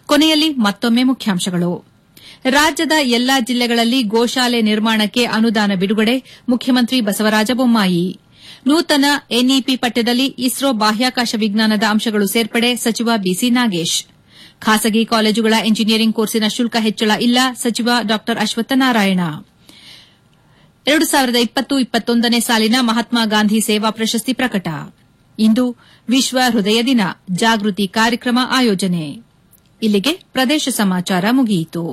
ಕೊನೆಯಲ್ಲಿ ಮತ್ತೊಮ್ಮೆ ಮುಖ್ಯಾಂಶಗಳು ರಾಜ್ಯದ ಎಲ್ಲಾ ಜಿಲ್ಲೆಗಳಲ್ಲಿ ಗೋಶಾಲೆ ನಿರ್ಮಾಣಕ್ಕೆ ಅನುದಾನ ಬಿಡುಗಡೆ ಮುಖ್ಯಮಂತ್ರಿ ಬಸವರಾಜ ಬೊಮ್ಮಾಯಿ ನೂತನ ಎನ್ಇಪಿ ಪಠ್ಯದಲ್ಲಿ ಇಸ್ರೋ ಬಾಹ್ಯಾಕಾಶ ವಿಜ್ಞಾನದ ಅಂಶಗಳು ಸೇರ್ಪಡೆ ಸಚಿವ ಬಿಸಿ ನಾಗೇಶ್ ಖಾಸಗಿ ಕಾಲೇಜುಗಳ ಎಂಜಿನಿಯರಿಂಗ್ ಕೋರ್ಸಿನ ಶುಲ್ಕ ಹೆಚ್ಚಳ ಇಲ್ಲ ಸಚಿವ ಡಾ ಅಶ್ವತ್ಥನಾರಾಯಣ ಎರಡು ಸಾವಿರದ ಇಪ್ಪತ್ತು ಇಪ್ಪತ್ತೊಂದನೇ ಸಾಲಿನ ಮಹಾತ್ಮ ಗಾಂಧಿ ಸೇವಾ ಪ್ರಶಸ್ತಿ ಪ್ರಕಟ ಇಂದು ವಿಶ್ವ ಹೃದಯ ದಿನ ಜಾಗೃತಿ ಕಾರ್ಯಕ್ರಮ ಆಯೋಜನೆ ಇಲ್ಲಿಗೆ ಪ್ರದೇಶ ಸಮಾಚಾರ ಮುಗಿಯಿತು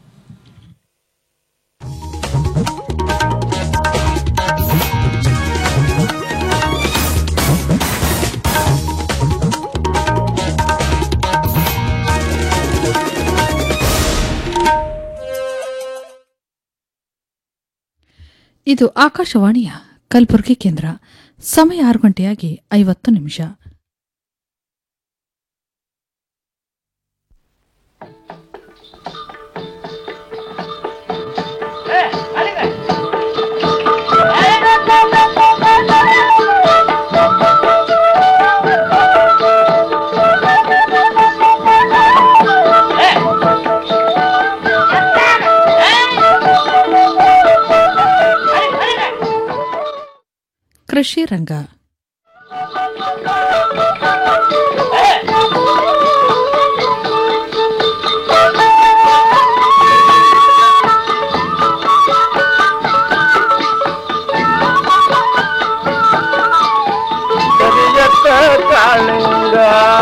ಇದು ಆಕಾಶವಾಣಿಯ ಕಲಬುರಗಿ ಕೇಂದ್ರ ಸಮಯ ಆರು ಗಂಟೆಯಾಗಿ ಐವತ್ತು ನಿಮಿಷ ಕೃಷಿ ರಂಗ ಕರಿಯತ್ತ ಕಾಳಿಂಗ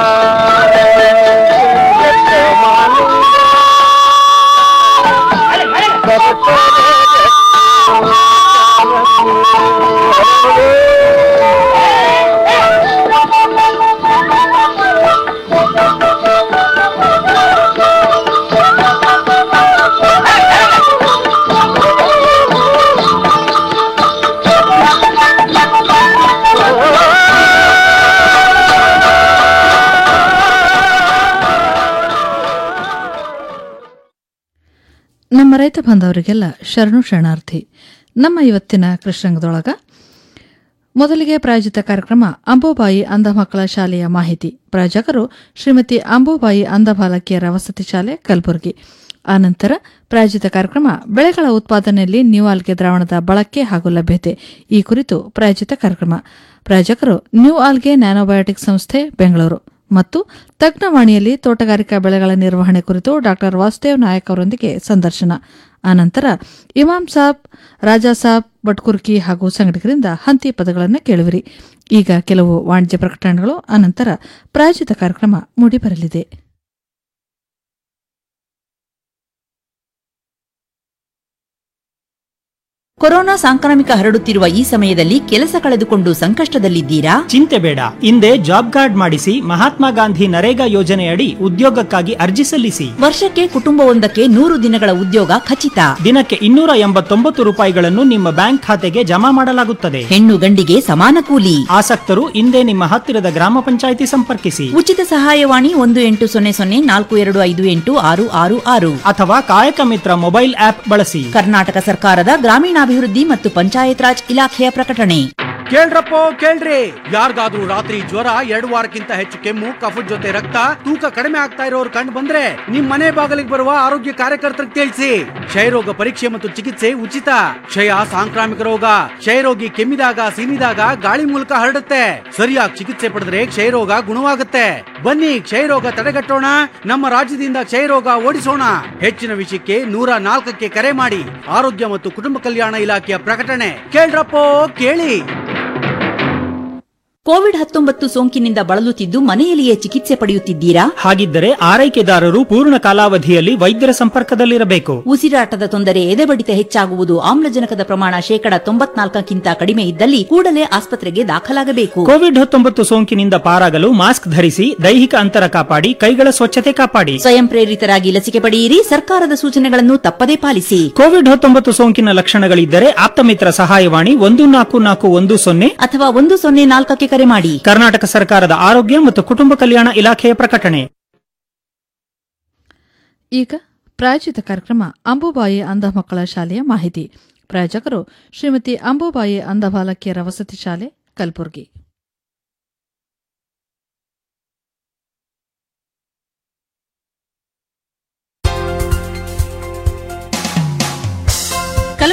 ಕರಿಯತ್ತ ಮಾಲಿಂಗ ನಮ್ಮ ರೈತ ಬಾಂಧವರಿಗೆಲ್ಲ ಶರಣು ಶರಣಾರ್ಥಿ ನಮ್ಮ ಇವತ್ತಿನ ಕೃಷ್ಣಂಗದೊಳಗ ಮೊದಲಿಗೆ ಪ್ರಾಯೋಜಿತ ಕಾರ್ಯಕ್ರಮ ಅಂಬುಬಾಯಿ ಅಂಧ ಮಕ್ಕಳ ಶಾಲೆಯ ಮಾಹಿತಿ ಪ್ರಾಯೋಜಕರು ಶ್ರೀಮತಿ ಅಂಬುಬಾಯಿ ಅಂಧ ಬಾಲಕಿಯರ ವಸತಿ ಶಾಲೆ ಕಲಬುರಗಿ ಆನಂತರ ಪ್ರಾಯೋಜಿತ ಕಾರ್ಯಕ್ರಮ ಬೆಳೆಗಳ ಉತ್ಪಾದನೆಯಲ್ಲಿ ನ್ಯೂ ಆಲ್ಗೆ ದ್ರಾವಣದ ಬಳಕೆ ಹಾಗೂ ಲಭ್ಯತೆ ಈ ಕುರಿತು ಪ್ರಾಯೋಜಿತ ಕಾರ್ಯಕ್ರಮ ಪ್ರಾಯೋಜಕರು ನ್ಯೂ ಆಲ್ಗೆ ನ್ಯಾನೋಬಯೋಟಿಕ್ ಸಂಸ್ಥೆ ಬೆಂಗಳೂರು ಮತ್ತು ತಜ್ಞವಾಣಿಯಲ್ಲಿ ತೋಟಗಾರಿಕಾ ಬೆಳೆಗಳ ನಿರ್ವಹಣೆ ಕುರಿತು ಡಾ ವಾಸುದೇವ್ ನಾಯಕ್ ಅವರೊಂದಿಗೆ ಸಂದರ್ಶನ ಆನಂತರ ಇಮಾಮ್ ಸಾಬ್ ರಾಜಾ ಸಾಬ್ ಬಟ್ಕುರ್ಕಿ ಹಾಗೂ ಸಂಘಟಕರಿಂದ ಹಂತಿ ಪದಗಳನ್ನು ಕೇಳುವಿರಿ ಈಗ ಕೆಲವು ವಾಣಿಜ್ಯ ಪ್ರಕಟಣೆಗಳು ಅನಂತರ ಪ್ರಾಯೋಜಿತ ಕಾರ್ಯಕ್ರಮ ಮೂಡಿಬರಲಿದೆ ಕೊರೋನಾ ಸಾಂಕ್ರಾಮಿಕ ಹರಡುತ್ತಿರುವ ಈ ಸಮಯದಲ್ಲಿ ಕೆಲಸ ಕಳೆದುಕೊಂಡು ಸಂಕಷ್ಟದಲ್ಲಿದ್ದೀರಾ ಚಿಂತೆ ಬೇಡ ಹಿಂದೆ ಜಾಬ್ ಕಾರ್ಡ್ ಮಾಡಿಸಿ ಮಹಾತ್ಮ ಗಾಂಧಿ ನರೇಗಾ ಯೋಜನೆಯಡಿ ಉದ್ಯೋಗಕ್ಕಾಗಿ ಅರ್ಜಿ ಸಲ್ಲಿಸಿ ವರ್ಷಕ್ಕೆ ಕುಟುಂಬವೊಂದಕ್ಕೆ ನೂರು ದಿನಗಳ ಉದ್ಯೋಗ ಖಚಿತ ದಿನಕ್ಕೆ ಇನ್ನೂರ ಎಂಬತ್ತೊಂಬತ್ತು ರೂಪಾಯಿಗಳನ್ನು ನಿಮ್ಮ ಬ್ಯಾಂಕ್ ಖಾತೆಗೆ ಜಮಾ ಮಾಡಲಾಗುತ್ತದೆ ಹೆಣ್ಣು ಗಂಡಿಗೆ ಸಮಾನ ಕೂಲಿ ಆಸಕ್ತರು ಹಿಂದೆ ನಿಮ್ಮ ಹತ್ತಿರದ ಗ್ರಾಮ ಪಂಚಾಯಿತಿ ಸಂಪರ್ಕಿಸಿ ಉಚಿತ ಸಹಾಯವಾಣಿ ಒಂದು ಎಂಟು ಸೊನ್ನೆ ಸೊನ್ನೆ ನಾಲ್ಕು ಎರಡು ಐದು ಎಂಟು ಆರು ಆರು ಆರು ಅಥವಾ ಕಾಯಕ ಮಿತ್ರ ಮೊಬೈಲ್ ಆಪ್ ಬಳಸಿ ಕರ್ನಾಟಕ ಸರ್ಕಾರದ ಗ್ರಾಮೀಣಾಭಿವೃದ್ಧಿ ಮತ್ತು ಪಂಚಾಯತ್ ರಾಜ್ ಇಲಾಖೆಯ ಪ್ರಕಟಣೆ ಕೇಳ್ರಪ್ಪೋ ಕೇಳ್ರಿ ಯಾರಿಗಾದ್ರೂ ರಾತ್ರಿ ಜ್ವರ ಎರಡು ವಾರಕ್ಕಿಂತ ಹೆಚ್ಚು ಕೆಮ್ಮು ಕಫದ ಜೊತೆ ರಕ್ತ ತೂಕ ಕಡಿಮೆ ಆಗ್ತಾ ಇರೋರು ಕಂಡು ಬಂದ್ರೆ ನಿಮ್ ಮನೆ ಬಾಗಿಲಿಗೆ ಬರುವ ಆರೋಗ್ಯ ಕಾರ್ಯಕರ್ತರಿಗೆ ತಿಳಿಸಿ ಕ್ಷಯರೋಗ ಪರೀಕ್ಷೆ ಮತ್ತು ಚಿಕಿತ್ಸೆ ಉಚಿತ ಕ್ಷಯ ಸಾಂಕ್ರಾಮಿಕ ರೋಗ ಕ್ಷಯರೋಗಿ ಕೆಮ್ಮಿದಾಗ ಸೀನಿದಾಗ ಗಾಳಿ ಮೂಲಕ ಹರಡುತ್ತೆ ಸರಿಯಾಗಿ ಚಿಕಿತ್ಸೆ ಪಡೆದ್ರೆ ಕ್ಷಯರೋಗ ಗುಣವಾಗುತ್ತೆ ಬನ್ನಿ ಕ್ಷಯರೋಗ ತಡೆಗಟ್ಟೋಣ ನಮ್ಮ ರಾಜ್ಯದಿಂದ ಕ್ಷಯರೋಗ ಓಡಿಸೋಣ ಹೆಚ್ಚಿನ ವಿಷಯಕ್ಕೆ ನೂರ ನಾಲ್ಕಕ್ಕೆ ಕರೆ ಮಾಡಿ ಆರೋಗ್ಯ ಮತ್ತು ಕುಟುಂಬ ಕಲ್ಯಾಣ ಇಲಾಖೆಯ ಪ್ರಕಟಣೆ ಕೇಳ್ರಪ್ಪೋ ಕೇಳಿ ಕೋವಿಡ್ ಹತ್ತೊಂಬತ್ತು ಸೋಂಕಿನಿಂದ ಬಳಲುತ್ತಿದ್ದು ಮನೆಯಲ್ಲಿಯೇ ಚಿಕಿತ್ಸೆ ಪಡೆಯುತ್ತಿದ್ದೀರಾ ಹಾಗಿದ್ದರೆ ಆರೈಕೆದಾರರು ಪೂರ್ಣ ಕಾಲಾವಧಿಯಲ್ಲಿ ವೈದ್ಯರ ಸಂಪರ್ಕದಲ್ಲಿರಬೇಕು ಉಸಿರಾಟದ ತೊಂದರೆ ಎದೆಬಡಿತ ಹೆಚ್ಚಾಗುವುದು ಆಮ್ಲಜನಕದ ಪ್ರಮಾಣ ಶೇಕಡ ತೊಂಬತ್ನಾಲ್ಕಕ್ಕಿಂತ ಕಡಿಮೆ ಇದ್ದಲ್ಲಿ ಕೂಡಲೇ ಆಸ್ಪತ್ರೆಗೆ ದಾಖಲಾಗಬೇಕು ಕೋವಿಡ್ ಹತ್ತೊಂಬತ್ತು ಸೋಂಕಿನಿಂದ ಪಾರಾಗಲು ಮಾಸ್ಕ್ ಧರಿಸಿ ದೈಹಿಕ ಅಂತರ ಕಾಪಾಡಿ ಕೈಗಳ ಸ್ವಚ್ಛತೆ ಕಾಪಾಡಿ ಸ್ವಯಂ ಪ್ರೇರಿತರಾಗಿ ಲಸಿಕೆ ಪಡೆಯಿರಿ ಸರ್ಕಾರದ ಸೂಚನೆಗಳನ್ನು ತಪ್ಪದೇ ಪಾಲಿಸಿ ಕೋವಿಡ್ ಹತ್ತೊಂಬತ್ತು ಸೋಂಕಿನ ಲಕ್ಷಣಗಳಿದ್ದರೆ ಆಪ್ತಮಿತ್ರ ಸಹಾಯವಾಣಿ ಒಂದು ನಾಲ್ಕು ನಾಲ್ಕು ಒಂದು ಸೊನ್ನೆ ಅಥವಾ ಒಂದು ಸೊನ್ನೆ ನಾಲ್ಕಕ್ಕೆ ಕರೆ ಮಾಡಿ ಕರ್ನಾಟಕ ಸರ್ಕಾರದ ಆರೋಗ್ಯ ಮತ್ತು ಕುಟುಂಬ ಕಲ್ಯಾಣ ಇಲಾಖೆಯ ಪ್ರಕಟಣೆ ಈಗ ಪ್ರಾಯೋಜಿತ ಕಾರ್ಯಕ್ರಮ ಅಂಬುಬಾಯಿ ಅಂಧ ಮಕ್ಕಳ ಶಾಲೆಯ ಮಾಹಿತಿ ಪ್ರಾಯೋಜಕರು ಶ್ರೀಮತಿ ಅಂಬುಬಾಯಿ ಅಂಧ ಬಾಲಕಿಯರ ವಸತಿ ಶಾಲೆ ಕಲಬುರಗಿ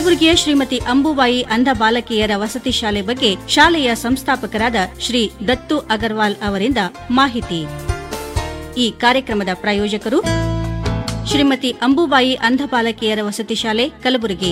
ಕಲಬುರಗಿಯ ಶ್ರೀಮತಿ ಅಂಬುಬಾಯಿ ಅಂಧ ಬಾಲಕಿಯರ ವಸತಿ ಶಾಲೆ ಬಗ್ಗೆ ಶಾಲೆಯ ಸಂಸ್ಥಾಪಕರಾದ ಶ್ರೀ ದತ್ತು ಅಗರ್ವಾಲ್ ಅವರಿಂದ ಮಾಹಿತಿ ಈ ಕಾರ್ಯಕ್ರಮದ ಪ್ರಾಯೋಜಕರು ಶ್ರೀಮತಿ ಅಂಬುಬಾಯಿ ಅಂಧ ಬಾಲಕಿಯರ ವಸತಿ ಶಾಲೆ ಕಲಬುರಗಿ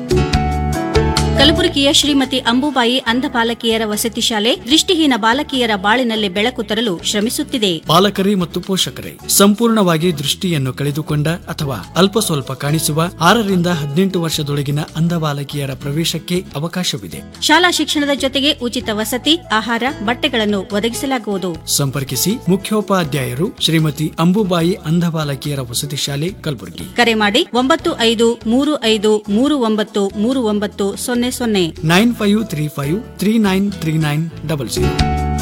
ಕಲಬುರಗಿಯ ಶ್ರೀಮತಿ ಅಂಬುಬಾಯಿ ಅಂಧ ಬಾಲಕಿಯರ ವಸತಿ ಶಾಲೆ ದೃಷ್ಟಿಹೀನ ಬಾಲಕಿಯರ ಬಾಳಿನಲ್ಲಿ ಬೆಳಕು ತರಲು ಶ್ರಮಿಸುತ್ತಿದೆ ಪಾಲಕರೇ ಮತ್ತು ಪೋಷಕರೇ ಸಂಪೂರ್ಣವಾಗಿ ದೃಷ್ಟಿಯನ್ನು ಕಳೆದುಕೊಂಡ ಅಥವಾ ಅಲ್ಪ ಸ್ವಲ್ಪ ಕಾಣಿಸುವ ಆರರಿಂದ ಹದಿನೆಂಟು ವರ್ಷದೊಳಗಿನ ಅಂಧ ಬಾಲಕಿಯರ ಪ್ರವೇಶಕ್ಕೆ ಅವಕಾಶವಿದೆ ಶಾಲಾ ಶಿಕ್ಷಣದ ಜೊತೆಗೆ ಉಚಿತ ವಸತಿ ಆಹಾರ ಬಟ್ಟೆಗಳನ್ನು ಒದಗಿಸಲಾಗುವುದು ಸಂಪರ್ಕಿಸಿ ಮುಖ್ಯೋಪಾಧ್ಯಾಯರು ಶ್ರೀಮತಿ ಅಂಬುಬಾಯಿ ಅಂಧ ಬಾಲಕಿಯರ ವಸತಿ ಶಾಲೆ ಕಲಬುರಗಿ ಕರೆ ಮಾಡಿ ಒಂಬತ್ತು ಐದು ಮೂರು ಐದು ಮೂರು ಒಂಬತ್ತು ಮೂರು ಒಂಬತ್ತು ಸೊನ್ನೆ ಸೊನ್ನೆ nine five three five three nine three nine double zero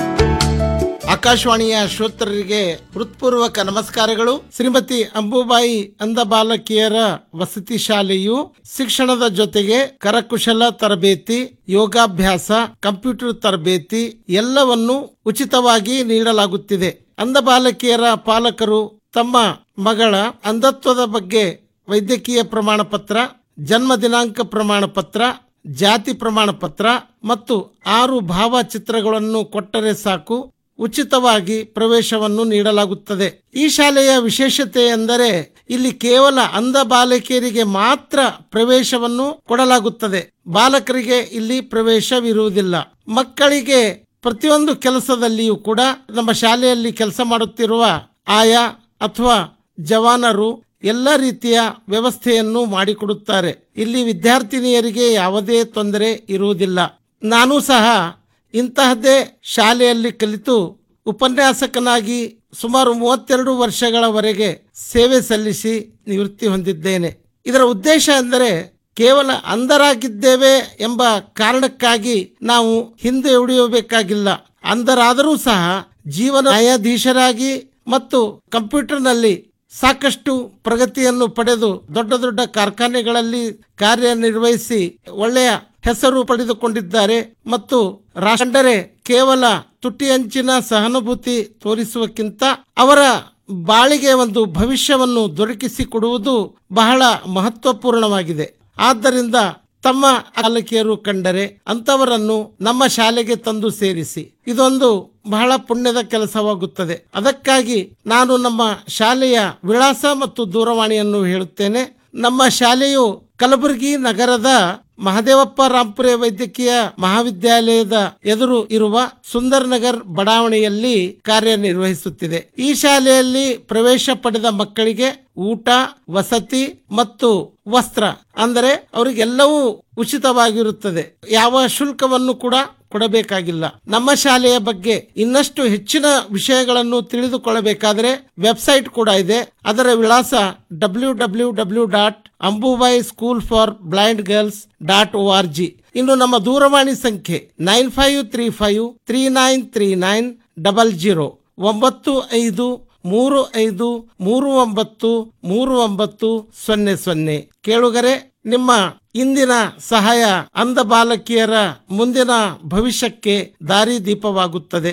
ಆಕಾಶವಾಣಿಯ ಶ್ರೋತರರಿಗೆ ಹೃತ್ಪೂರ್ವಕ ನಮಸ್ಕಾರಗಳು ಶ್ರೀಮತಿ ಅಂಬುಬಾಯಿ ಅಂಧ ಬಾಲಕಿಯರ ವಸತಿ ಶಾಲೆಯು ಶಿಕ್ಷಣದ ಜೊತೆಗೆ ಕರಕುಶಲ ತರಬೇತಿ ಯೋಗಾಭ್ಯಾಸ ಕಂಪ್ಯೂಟರ್ ತರಬೇತಿ ಎಲ್ಲವನ್ನು ಉಚಿತವಾಗಿ ನೀಡಲಾಗುತ್ತಿದೆ ಅಂಧ ಬಾಲಕಿಯರ ಪಾಲಕರು ತಮ್ಮ ಮಗಳ ಅಂಧತ್ವದ ಬಗ್ಗೆ ವೈದ್ಯಕೀಯ ಪ್ರಮಾಣ ಪತ್ರ ಜನ್ಮ ದಿನಾಂಕ ಪ್ರಮಾಣ ಪತ್ರ ಜಾತಿ ಪ್ರಮಾಣ ಪತ್ರ ಮತ್ತು ಆರು ಭಾವಚಿತ್ರಗಳನ್ನು ಕೊಟ್ಟರೆ ಸಾಕು ಉಚಿತವಾಗಿ ಪ್ರವೇಶವನ್ನು ನೀಡಲಾಗುತ್ತದೆ ಈ ಶಾಲೆಯ ವಿಶೇಷತೆ ಎಂದರೆ ಇಲ್ಲಿ ಕೇವಲ ಅಂಧ ಬಾಲಕಿಯರಿಗೆ ಮಾತ್ರ ಪ್ರವೇಶವನ್ನು ಕೊಡಲಾಗುತ್ತದೆ ಬಾಲಕರಿಗೆ ಇಲ್ಲಿ ಪ್ರವೇಶವಿರುವುದಿಲ್ಲ ಮಕ್ಕಳಿಗೆ ಪ್ರತಿಯೊಂದು ಕೆಲಸದಲ್ಲಿಯೂ ಕೂಡ ನಮ್ಮ ಶಾಲೆಯಲ್ಲಿ ಕೆಲಸ ಮಾಡುತ್ತಿರುವ ಆಯಾ ಅಥವಾ ಜವಾನರು ಎಲ್ಲ ರೀತಿಯ ವ್ಯವಸ್ಥೆಯನ್ನು ಮಾಡಿಕೊಡುತ್ತಾರೆ ಇಲ್ಲಿ ವಿದ್ಯಾರ್ಥಿನಿಯರಿಗೆ ಯಾವುದೇ ತೊಂದರೆ ಇರುವುದಿಲ್ಲ ನಾನು ಸಹ ಇಂತಹದ್ದೇ ಶಾಲೆಯಲ್ಲಿ ಕಲಿತು ಉಪನ್ಯಾಸಕನಾಗಿ ಸುಮಾರು ಮೂವತ್ತೆರಡು ವರ್ಷಗಳವರೆಗೆ ಸೇವೆ ಸಲ್ಲಿಸಿ ನಿವೃತ್ತಿ ಹೊಂದಿದ್ದೇನೆ ಇದರ ಉದ್ದೇಶ ಎಂದರೆ ಕೇವಲ ಅಂಧರಾಗಿದ್ದೇವೆ ಎಂಬ ಕಾರಣಕ್ಕಾಗಿ ನಾವು ಹಿಂದೆ ಉಳಿಯಬೇಕಾಗಿಲ್ಲ ಅಂಧರಾದರೂ ಸಹ ಜೀವನ ನ್ಯಾಯಾಧೀಶರಾಗಿ ಮತ್ತು ಕಂಪ್ಯೂಟರ್ನಲ್ಲಿ ಸಾಕಷ್ಟು ಪ್ರಗತಿಯನ್ನು ಪಡೆದು ದೊಡ್ಡ ದೊಡ್ಡ ಕಾರ್ಖಾನೆಗಳಲ್ಲಿ ಕಾರ್ಯನಿರ್ವಹಿಸಿ ಒಳ್ಳೆಯ ಹೆಸರು ಪಡೆದುಕೊಂಡಿದ್ದಾರೆ ಮತ್ತು ರಾಷ್ಟ್ರರೆ ಕೇವಲ ತುಟಿ ಅಂಚಿನ ಸಹಾನುಭೂತಿ ತೋರಿಸುವಕ್ಕಿಂತ ಅವರ ಬಾಳಿಗೆ ಒಂದು ಭವಿಷ್ಯವನ್ನು ದೊರಕಿಸಿಕೊಡುವುದು ಬಹಳ ಮಹತ್ವಪೂರ್ಣವಾಗಿದೆ ಆದ್ದರಿಂದ ತಮ್ಮ ಬಾಲಕಿಯರು ಕಂಡರೆ ಅಂತವರನ್ನು ನಮ್ಮ ಶಾಲೆಗೆ ತಂದು ಸೇರಿಸಿ ಇದೊಂದು ಬಹಳ ಪುಣ್ಯದ ಕೆಲಸವಾಗುತ್ತದೆ ಅದಕ್ಕಾಗಿ ನಾನು ನಮ್ಮ ಶಾಲೆಯ ವಿಳಾಸ ಮತ್ತು ದೂರವಾಣಿಯನ್ನು ಹೇಳುತ್ತೇನೆ ನಮ್ಮ ಶಾಲೆಯು ಕಲಬುರಗಿ ನಗರದ ಮಹದೇವಪ್ಪ ರಾಂಪುರೆ ವೈದ್ಯಕೀಯ ಮಹಾವಿದ್ಯಾಲಯದ ಎದುರು ಇರುವ ಸುಂದರ್ ನಗರ್ ಬಡಾವಣೆಯಲ್ಲಿ ಕಾರ್ಯನಿರ್ವಹಿಸುತ್ತಿದೆ ಈ ಶಾಲೆಯಲ್ಲಿ ಪ್ರವೇಶ ಪಡೆದ ಮಕ್ಕಳಿಗೆ ಊಟ ವಸತಿ ಮತ್ತು ವಸ್ತ್ರ ಅಂದರೆ ಅವರಿಗೆಲ್ಲವೂ ಉಚಿತವಾಗಿರುತ್ತದೆ ಯಾವ ಶುಲ್ಕವನ್ನು ಕೂಡ ಕೊಡಬೇಕಾಗಿಲ್ಲ ನಮ್ಮ ಶಾಲೆಯ ಬಗ್ಗೆ ಇನ್ನಷ್ಟು ಹೆಚ್ಚಿನ ವಿಷಯಗಳನ್ನು ತಿಳಿದುಕೊಳ್ಳಬೇಕಾದರೆ ವೆಬ್ಸೈಟ್ ಕೂಡ ಇದೆ ಅದರ ವಿಳಾಸ W W W dot Ambubai school for blind girls dot O R G ಇನ್ನು ನಮ್ಮ ದೂರವಾಣಿ ಸಂಖ್ಯೆ nine five three five three nine three nine double zero ಒಂಬತ್ತು ಐದು ಮೂರು ಐದು ಮೂರು ಒಂಬತ್ತು ಮೂರು ಒಂಬತ್ತು ಸೊನ್ನೆ ಸೊನ್ನೆ ಕೇಳುಗರೆ ನಿಮ್ಮ ಇಂದಿನ ಸಹಾಯ ಅಂಧ ಬಾಲಕಿಯರ ಮುಂದಿನ ಭವಿಷ್ಯಕ್ಕೆ ದಾರಿದೀಪವಾಗುತ್ತದೆ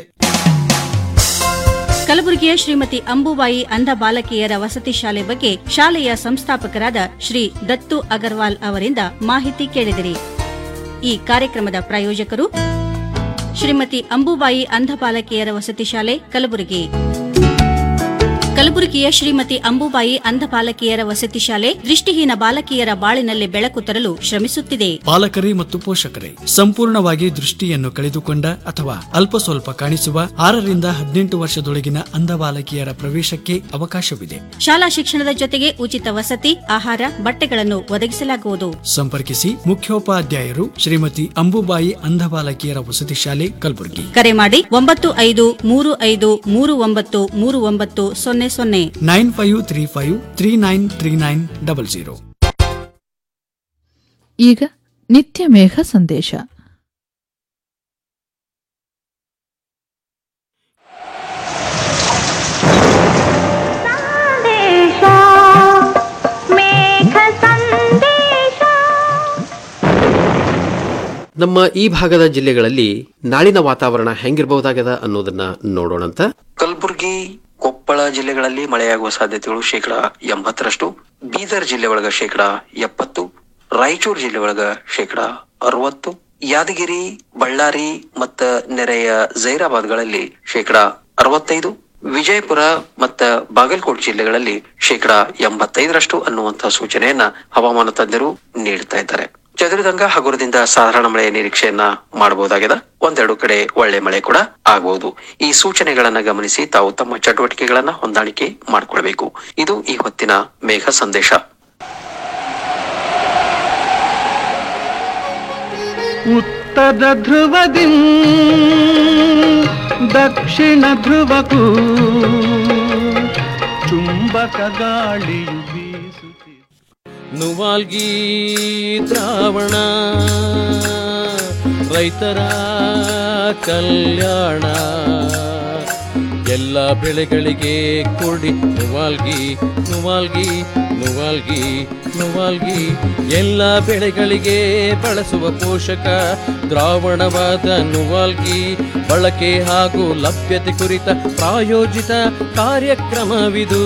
ಕಲಬುರಗಿಯ ಶ್ರೀಮತಿ ಅಂಬುಬಾಯಿ ಅಂಧ ಬಾಲಕಿಯರ ವಸತಿ ಶಾಲೆ ಬಗ್ಗೆ ಶಾಲೆಯ ಸಂಸ್ಥಾಪಕರಾದ ಶ್ರೀ ದತ್ತು ಅಗರ್ವಾಲ್ ಅವರಿಂದ ಮಾಹಿತಿ ಕೇಳಿದಿರಿ ಈ ಕಾರ್ಯಕ್ರಮದ ಪ್ರಾಯೋಜಕರು ಶ್ರೀಮತಿ ಅಂಬುಬಾಯಿ ಅಂಧ ಬಾಲಕಿಯರ ವಸತಿ ಶಾಲೆ ಕಲಬುರಗಿ ಕಲಬುರಗಿಯ ಶ್ರೀಮತಿ ಅಂಬುಬಾಯಿ ಅಂಧ ಬಾಲಕಿಯರ ವಸತಿ ಶಾಲೆ ದೃಷ್ಟಿಹೀನ ಬಾಲಕಿಯರ ಬಾಳಿನಲ್ಲಿ ಬೆಳಕು ತರಲು ಶ್ರಮಿಸುತ್ತಿದೆ ಪಾಲಕರೇ ಮತ್ತು ಪೋಷಕರೇ ಸಂಪೂರ್ಣವಾಗಿ ದೃಷ್ಟಿಯನ್ನು ಕಳೆದುಕೊಂಡ ಅಥವಾ ಅಲ್ಪ ಸ್ವಲ್ಪ ಕಾಣಿಸುವ ಆರರಿಂದ ಹದಿನೆಂಟು ವರ್ಷದೊಳಗಿನ ಅಂಧ ಬಾಲಕಿಯರ ಪ್ರವೇಶಕ್ಕೆ ಅವಕಾಶವಿದೆ ಶಾಲಾ ಶಿಕ್ಷಣದ ಜೊತೆಗೆ ಉಚಿತ ವಸತಿ ಆಹಾರ ಬಟ್ಟೆಗಳನ್ನು ಒದಗಿಸಲಾಗುವುದು ಸಂಪರ್ಕಿಸಿ ಮುಖ್ಯೋಪಾಧ್ಯಾಯರು ಶ್ರೀಮತಿ ಅಂಬುಬಾಯಿ ಅಂಧ ಬಾಲಕಿಯರ ವಸತಿ ಶಾಲೆ ಕಲಬುರಗಿ ಕರೆ ಮಾಡಿ ಒಂಬತ್ತು ಐದು ಮೂರು ಐದು ಮೂರು ಒಂಬತ್ತು ಮೂರು ಒಂಬತ್ತು ಸೊನ್ನೆ ಸೊನ್ನೆ nine five three five three nine three nine double zero ಈಗ ನಿತ್ಯ ಮೇಘ ಸಂದೇಶ ನಮ್ಮ ಈ ಭಾಗದ ಜಿಲ್ಲೆಗಳಲ್ಲಿ ನಾಳಿನ ವಾತಾವರಣ ಹೆಂಗಿರಬಹುದಾಗದ ಅನ್ನೋದನ್ನ ನೋಡೋಣಂತ ಕಲಬುರಗಿ ಕೊಪ್ಪಳ ಜಿಲ್ಲೆಗಳಲ್ಲಿ ಮಳೆಯಾಗುವ ಸಾಧ್ಯತೆಗಳು ಶೇಕಡ ಎಂಬತ್ತರಷ್ಟು ಬೀದರ್ ಜಿಲ್ಲೆ ಒಳಗ ಶೇಕಡ ಎಪ್ಪತ್ತು ರಾಯಚೂರು ಜಿಲ್ಲೆ ಒಳಗ ಶೇಕಡ ಅರವತ್ತು ಯಾದಗಿರಿ ಬಳ್ಳಾರಿ ಮತ್ತ ನೆರೆಯ ಜೈರಾಬಾದ್ಗಳಲ್ಲಿ ಶೇಕಡ ಅರವತ್ತೈದು ವಿಜಯಪುರ ಮತ್ತ ಬಾಗಲಕೋಟೆ ಜಿಲ್ಲೆಗಳಲ್ಲಿ ಶೇಕಡ ಎಂಬತ್ತೈದರಷ್ಟು ಅನ್ನುವಂತಹ ಸೂಚನೆಯನ್ನ ಹವಾಮಾನ ತಜ್ಞರು ನೀಡ್ತಾ ಇದ್ದಾರೆ ಚದುರಿದಂಗ ಹಗುರದಿಂದ ಸಾಧಾರಣ ಮಳೆಯ ನಿರೀಕ್ಷೆಯನ್ನ ಮಾಡಬಹುದಾಗಿದೆ ಒಂದೆರಡು ಕಡೆ ಒಳ್ಳೆ ಮಳೆ ಕೂಡ ಆಗಬಹುದು ಈ ಸೂಚನೆಗಳನ್ನ ಗಮನಿಸಿ ತಾವು ತಮ್ಮ ಚಟುವಟಿಕೆಗಳನ್ನ ಹೊಂದಾಣಿಕೆ ಮಾಡಿಕೊಳ್ಬೇಕು ಇದು ಈ ಹೊತ್ತಿನ ಮೇಘ ಸಂದೇಶ ಉತ್ತರ ಧ್ರುವದಿ ದಕ್ಷಿಣ ಧ್ರುವಕ್ಕೂ ಚುಂಬಕ ಗಾಳಿಯು ಬೀಸುತ್ತಿದೆ ನುವಾಲ್ಗಿ ದ್ರಾವಣ ರೈತರ ಕಲ್ಯಾಣ ಎಲ್ಲ ಬೆಳೆಗಳಿಗೆ ಕೊಡಿ ನುವಾಲ್ಗಿ ನುವಾಲ್ಗಿ ನುವಾಲ್ಗಿ ನುವಾಲ್ಗಿ ಎಲ್ಲ ಬೆಳೆಗಳಿಗೆ ಬಳಸುವ ಪೋಷಕ ದ್ರಾವಣವಾದ ನುವಾಲ್ಗಿ ಬಳಕೆ ಹಾಗೂ ಲಭ್ಯತೆ ಕುರಿತ ಪ್ರಾಯೋಜಿತ ಕಾರ್ಯಕ್ರಮವಿದು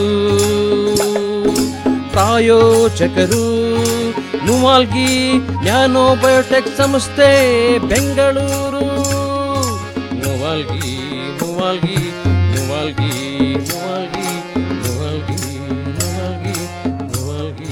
ಪ್ರಾಯೋಜಕರು ನುವಾಲ್ಗಿ ನ್ಯಾನೋ ಬಯೋಟೆಕ್ ಸಂಸ್ಥೆ ಬೆಂಗಳೂರು ನುವಾಲ್ಗಿ ನುವಾಲ್ಗಿ ನುವಾಲ್ಗಿ ನುವಾಲ್ಗಿ ನುವಾಲ್ಗಿ ನುವಾಲ್ಗಿ ನುವಾಲ್ಗಿ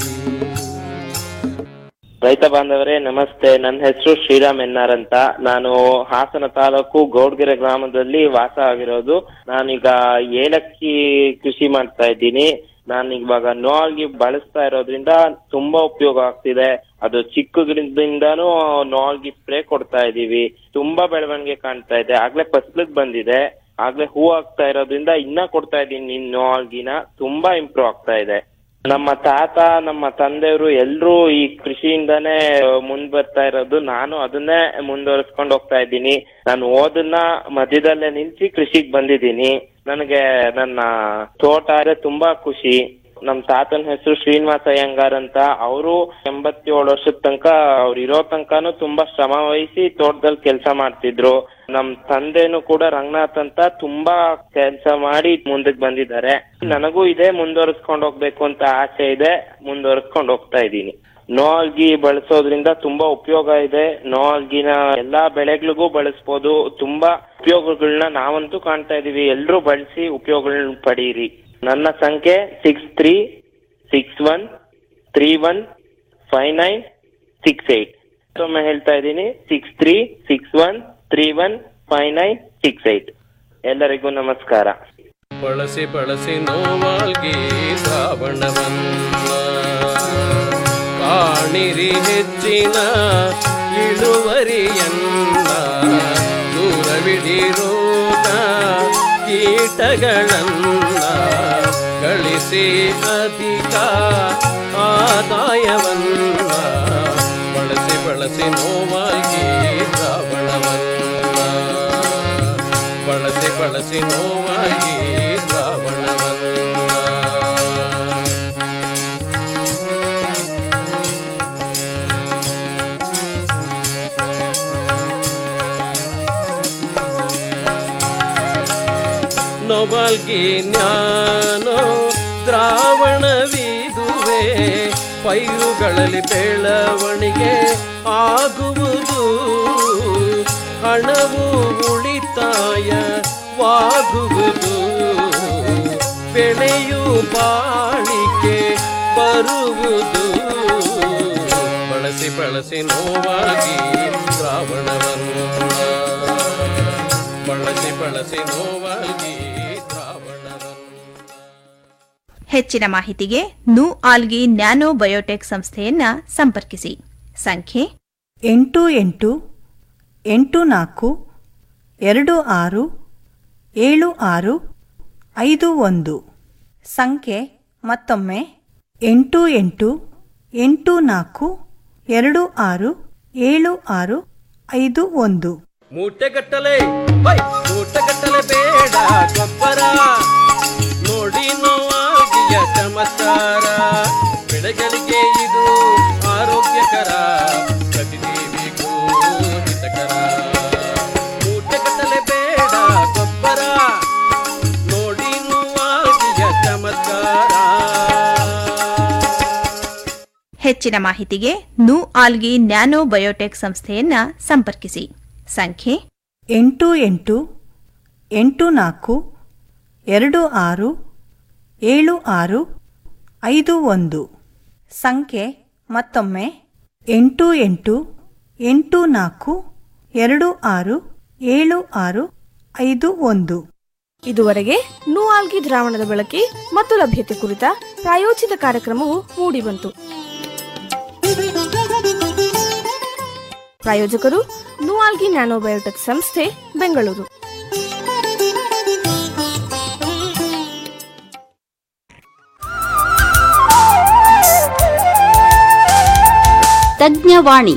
ರೈತ ಬಾಂಧವರೇ ನಮಸ್ತೆ ನನ್ನ ಹೆಸರು ಶ್ರೀರಾಮ್ ಎನ್ನಾರ್ ಅಂತ ನಾನು ಹಾಸನ ತಾಲೂಕು ಗೌಡ್ಗೆರೆ ಗ್ರಾಮದಲ್ಲಿ ವಾಸ ಆಗಿರೋದು ನಾನೀಗ ಏಲಕ್ಕಿ ಕೃಷಿ ಮಾಡ್ತಾ ಇದ್ದೀನಿ ನಾನು ಇವಾಗ ನೋಲ್ಗಿ ಬಳಸ್ತಾ ಇರೋದ್ರಿಂದ ತುಂಬಾ ಉಪಯೋಗ ಆಗ್ತಿದೆ ಅದು ಚಿಕ್ಕದ್ರಿಂದಾನು ನೋಲ್ಗಿ ಸ್ಪ್ರೇ ಕೊಡ್ತಾ ಇದೀವಿ ತುಂಬಾ ಬೆಳವಣಿಗೆ ಕಾಣ್ತಾ ಇದೆ ಆಗ್ಲೇ ಫಸ್ಲಿಗ್ ಬಂದಿದೆ ಆಗ್ಲೇ ಹೂ ಆಗ್ತಾ ಇರೋದ್ರಿಂದ ಇನ್ನ ಕೊಡ್ತಾ ಇದ್ದೀನಿ ನೋಲ್ಗಿನ ತುಂಬಾ ಇಂಪ್ರೂವ್ ಆಗ್ತಾ ಇದೆ ನಮ್ಮ ತಾತ ನಮ್ಮ ತಂದೆಯವರು ಎಲ್ರೂ ಈ ಕೃಷಿಯಿಂದಾನೇ ಮುಂದ್ ಬರ್ತಾ ಇರೋದು ನಾನು ಅದನ್ನೇ ಮುಂದುವರಿಸ್ಕೊಂಡು ಹೋಗ್ತಾ ಇದ್ದೀನಿ ನಾನು ಓದನ್ನ ಮಧ್ಯದಲ್ಲೇ ನಿಲ್ಸಿ ಕೃಷಿಗ್ ಬಂದಿದ್ದೀನಿ ನನಗೆ ನನ್ನ ತೋಟ ಅಂದ್ರೆ ತುಂಬಾ ಖುಷಿ ನಮ್ ತಾತನ ಹೆಸರು ಶ್ರೀನಿವಾಸ ಅಯ್ಯಂಗಾರ್ ಅಂತ ಅವರು ಎಂಬತ್ತೇಳು ವರ್ಷದ ತನಕ ಅವ್ರು ಇರೋ ತನಕನು ತುಂಬಾ ಶ್ರಮ ವಹಿಸಿ ತೋಟದಲ್ಲಿ ಕೆಲಸ ಮಾಡ್ತಿದ್ರು ನಮ್ ತಂದೆನು ಕೂಡ ರಂಗನಾಥ್ ಅಂತ ತುಂಬಾ ಕೆಲಸ ಮಾಡಿ ಮುಂದಕ್ಕೆ ಬಂದಿದ್ದಾರೆ ನನಗೂ ಇದೇ ಮುಂದುವರಿಸ್ಕೊಂಡು ಹೋಗ್ಬೇಕು ಅಂತ ಆಸೆ ಇದೆ ಮುಂದುವರಿಸ್ಕೊಂಡು ಹೋಗ್ತಾ ಇದ್ದೀನಿ ನೋಲ್ಗಿ ಬಳಸೋದ್ರಿಂದ ತುಂಬಾ ಉಪಯೋಗ ಇದೆ ನೋಲ್ಗಿನ ಎಲ್ಲಾ ಬೆಳೆಗಳಿಗೂ ಬಳಸ್ಬೋದು ತುಂಬಾ ಉಪಯೋಗಗಳನ್ನ ನಾವಂತೂ ಕಾಣ್ತಾ ಇದೀವಿ ಎಲ್ರೂ ಬಳಸಿ ಉಪಯೋಗಗಳನ್ನ ಪಡೀರಿ ನನ್ನ ಸಂಖ್ಯೆ six three six one three one five nine six eight ಮತ್ತೊಮ್ಮೆ ಹೇಳ್ತಾ ಇದ್ದೀನಿ six three six one three one five nine six eight ಎಲ್ಲರಿಗೂ ನಮಸ್ಕಾರ ಬಳಸಿ ಬಳಸಿ ನೋವಾಲ್ಗಿ ಶ್ರಾವಣವನ್ನ ಕಾಣಿರಿ ಹೆಚ್ಚಿನ ಇಳುವರಿಯನ್ನ ದೂರವಿಡಿರೋಗ ಕೀಟಗಳನ್ನ ಗಳಿಸಿ ಅಧಿಕ ಆದಾಯವನ್ನ ಬಳಸಿ ಬಳಸಿ ನೋವಾಗಿ ಶ್ರಾವಣವನ್ನ ಬಳಸಿ ಬಳಸಿ ನೋವಾಗಿ ಶ್ರಾವಣವನ್ನ ನೊಬಲ್ಗಿ ಜ್ಞಾನೋ ದ್ರಾವಣವಿದುವೆ ಪೈರುಗಳಲ್ಲಿ ಬೆಳವಣಿಗೆ ಆಗುವುದು ಹಣವು ಉಳಿತಾಯವಾಗುವುದು ಬೆಳೆಯು ಬಾಳಿಕೆ ಬರುವುದು ಬಳಸಿ ಬಳಸಿ ನೋವಾಗಿ ದ್ರಾವಣವನ್ನು ಬಳಸಿ ಬಳಸಿ ನೋವಾಗಿ ಹೆಚ್ಚಿನ ಮಾಹಿತಿಗೆ ನು ಆಲ್ಗಿ ನ್ಯಾನೋ ಬಯೋಟೆಕ್ ಸಂಸ್ಥೆಯನ್ನ ಸಂಪರ್ಕಿಸಿ ಸಂಖ್ಯೆ ಎಂಟು ಎಂಟು ಎಂಟು ನಾಲ್ಕು ಎರಡು ಆರು ಏಳು ಆರು ಐದು ಒಂದು ಸಂಖ್ಯೆ ಮತ್ತೊಮ್ಮೆ ಎಂಟು ಎಂಟು ಎಂಟು ನಾಲ್ಕು ಎರಡು ಆರು ಏಳು ಆರು ಐದು ಒಂದು ಮೂಟೆಗಟ್ಟಲೆ ಬೈ ಮೂಟೆಗಟ್ಟಲೆ ಬೇಡ ಗೊಬ್ಬರ ನೋಡಿ ನೋವಾಗಿಯ ಚಮತ್ಕಾರ ಬೆಳೆಗಳಿಗೆ ಇದು ಆರೋಗ್ಯಕರ ಪ್ರತಿದೇವಿಗೂ ಹಿತಕರ ಮೂಟೆಗಟ್ಟಲೆ ಬೇಡ ಗೊಬ್ಬರ ನೋಡಿ ನೋವಾಗಿಯ ಚಮತ್ಕಾರ ಹೆಚ್ಚಿನ ಮಾಹಿತಿಗೆ ನು ಆಲ್ಗಿ ನ್ಯಾನೋ ಬಯೋಟೆಕ್ ಸಂಸ್ಥೆಯನ್ನ ಸಂಪರ್ಕಿಸಿ ಸಂಖ್ಯೆ ಎಂಟು ಎಂಟು ಎಂಟು ನಾಲ್ಕು ಎರಡು ಆರು ಏಳು ಆರು ಐದು ಒಂದು ಸಂಖ್ಯೆ ಮತ್ತೊಮ್ಮೆ ಎಂಟು ಎಂಟು ಎಂಟು ನಾಲ್ಕು ಎರಡು ಆರು ಏಳು ಆರು ಐದು ಒಂದು ಇದುವರೆಗೆ ನೂಆಲ್ಗಿ ದ್ರಾವಣದ ಬಳಕೆ ಮತ್ತು ಲಭ್ಯತೆ ಕುರಿತ ಪ್ರಾಯೋಜಿತ ಕಾರ್ಯಕ್ರಮವು ಮೂಡಿಬಂತು ಪ್ರಾಯೋಜಕರು ನೂಆಲ್ಗಿ ನ್ಯಾನೋಬಯೋಟೆಕ್ ಸಂಸ್ಥೆ ಬೆಂಗಳೂರು ತಜ್ಞವಾಣಿ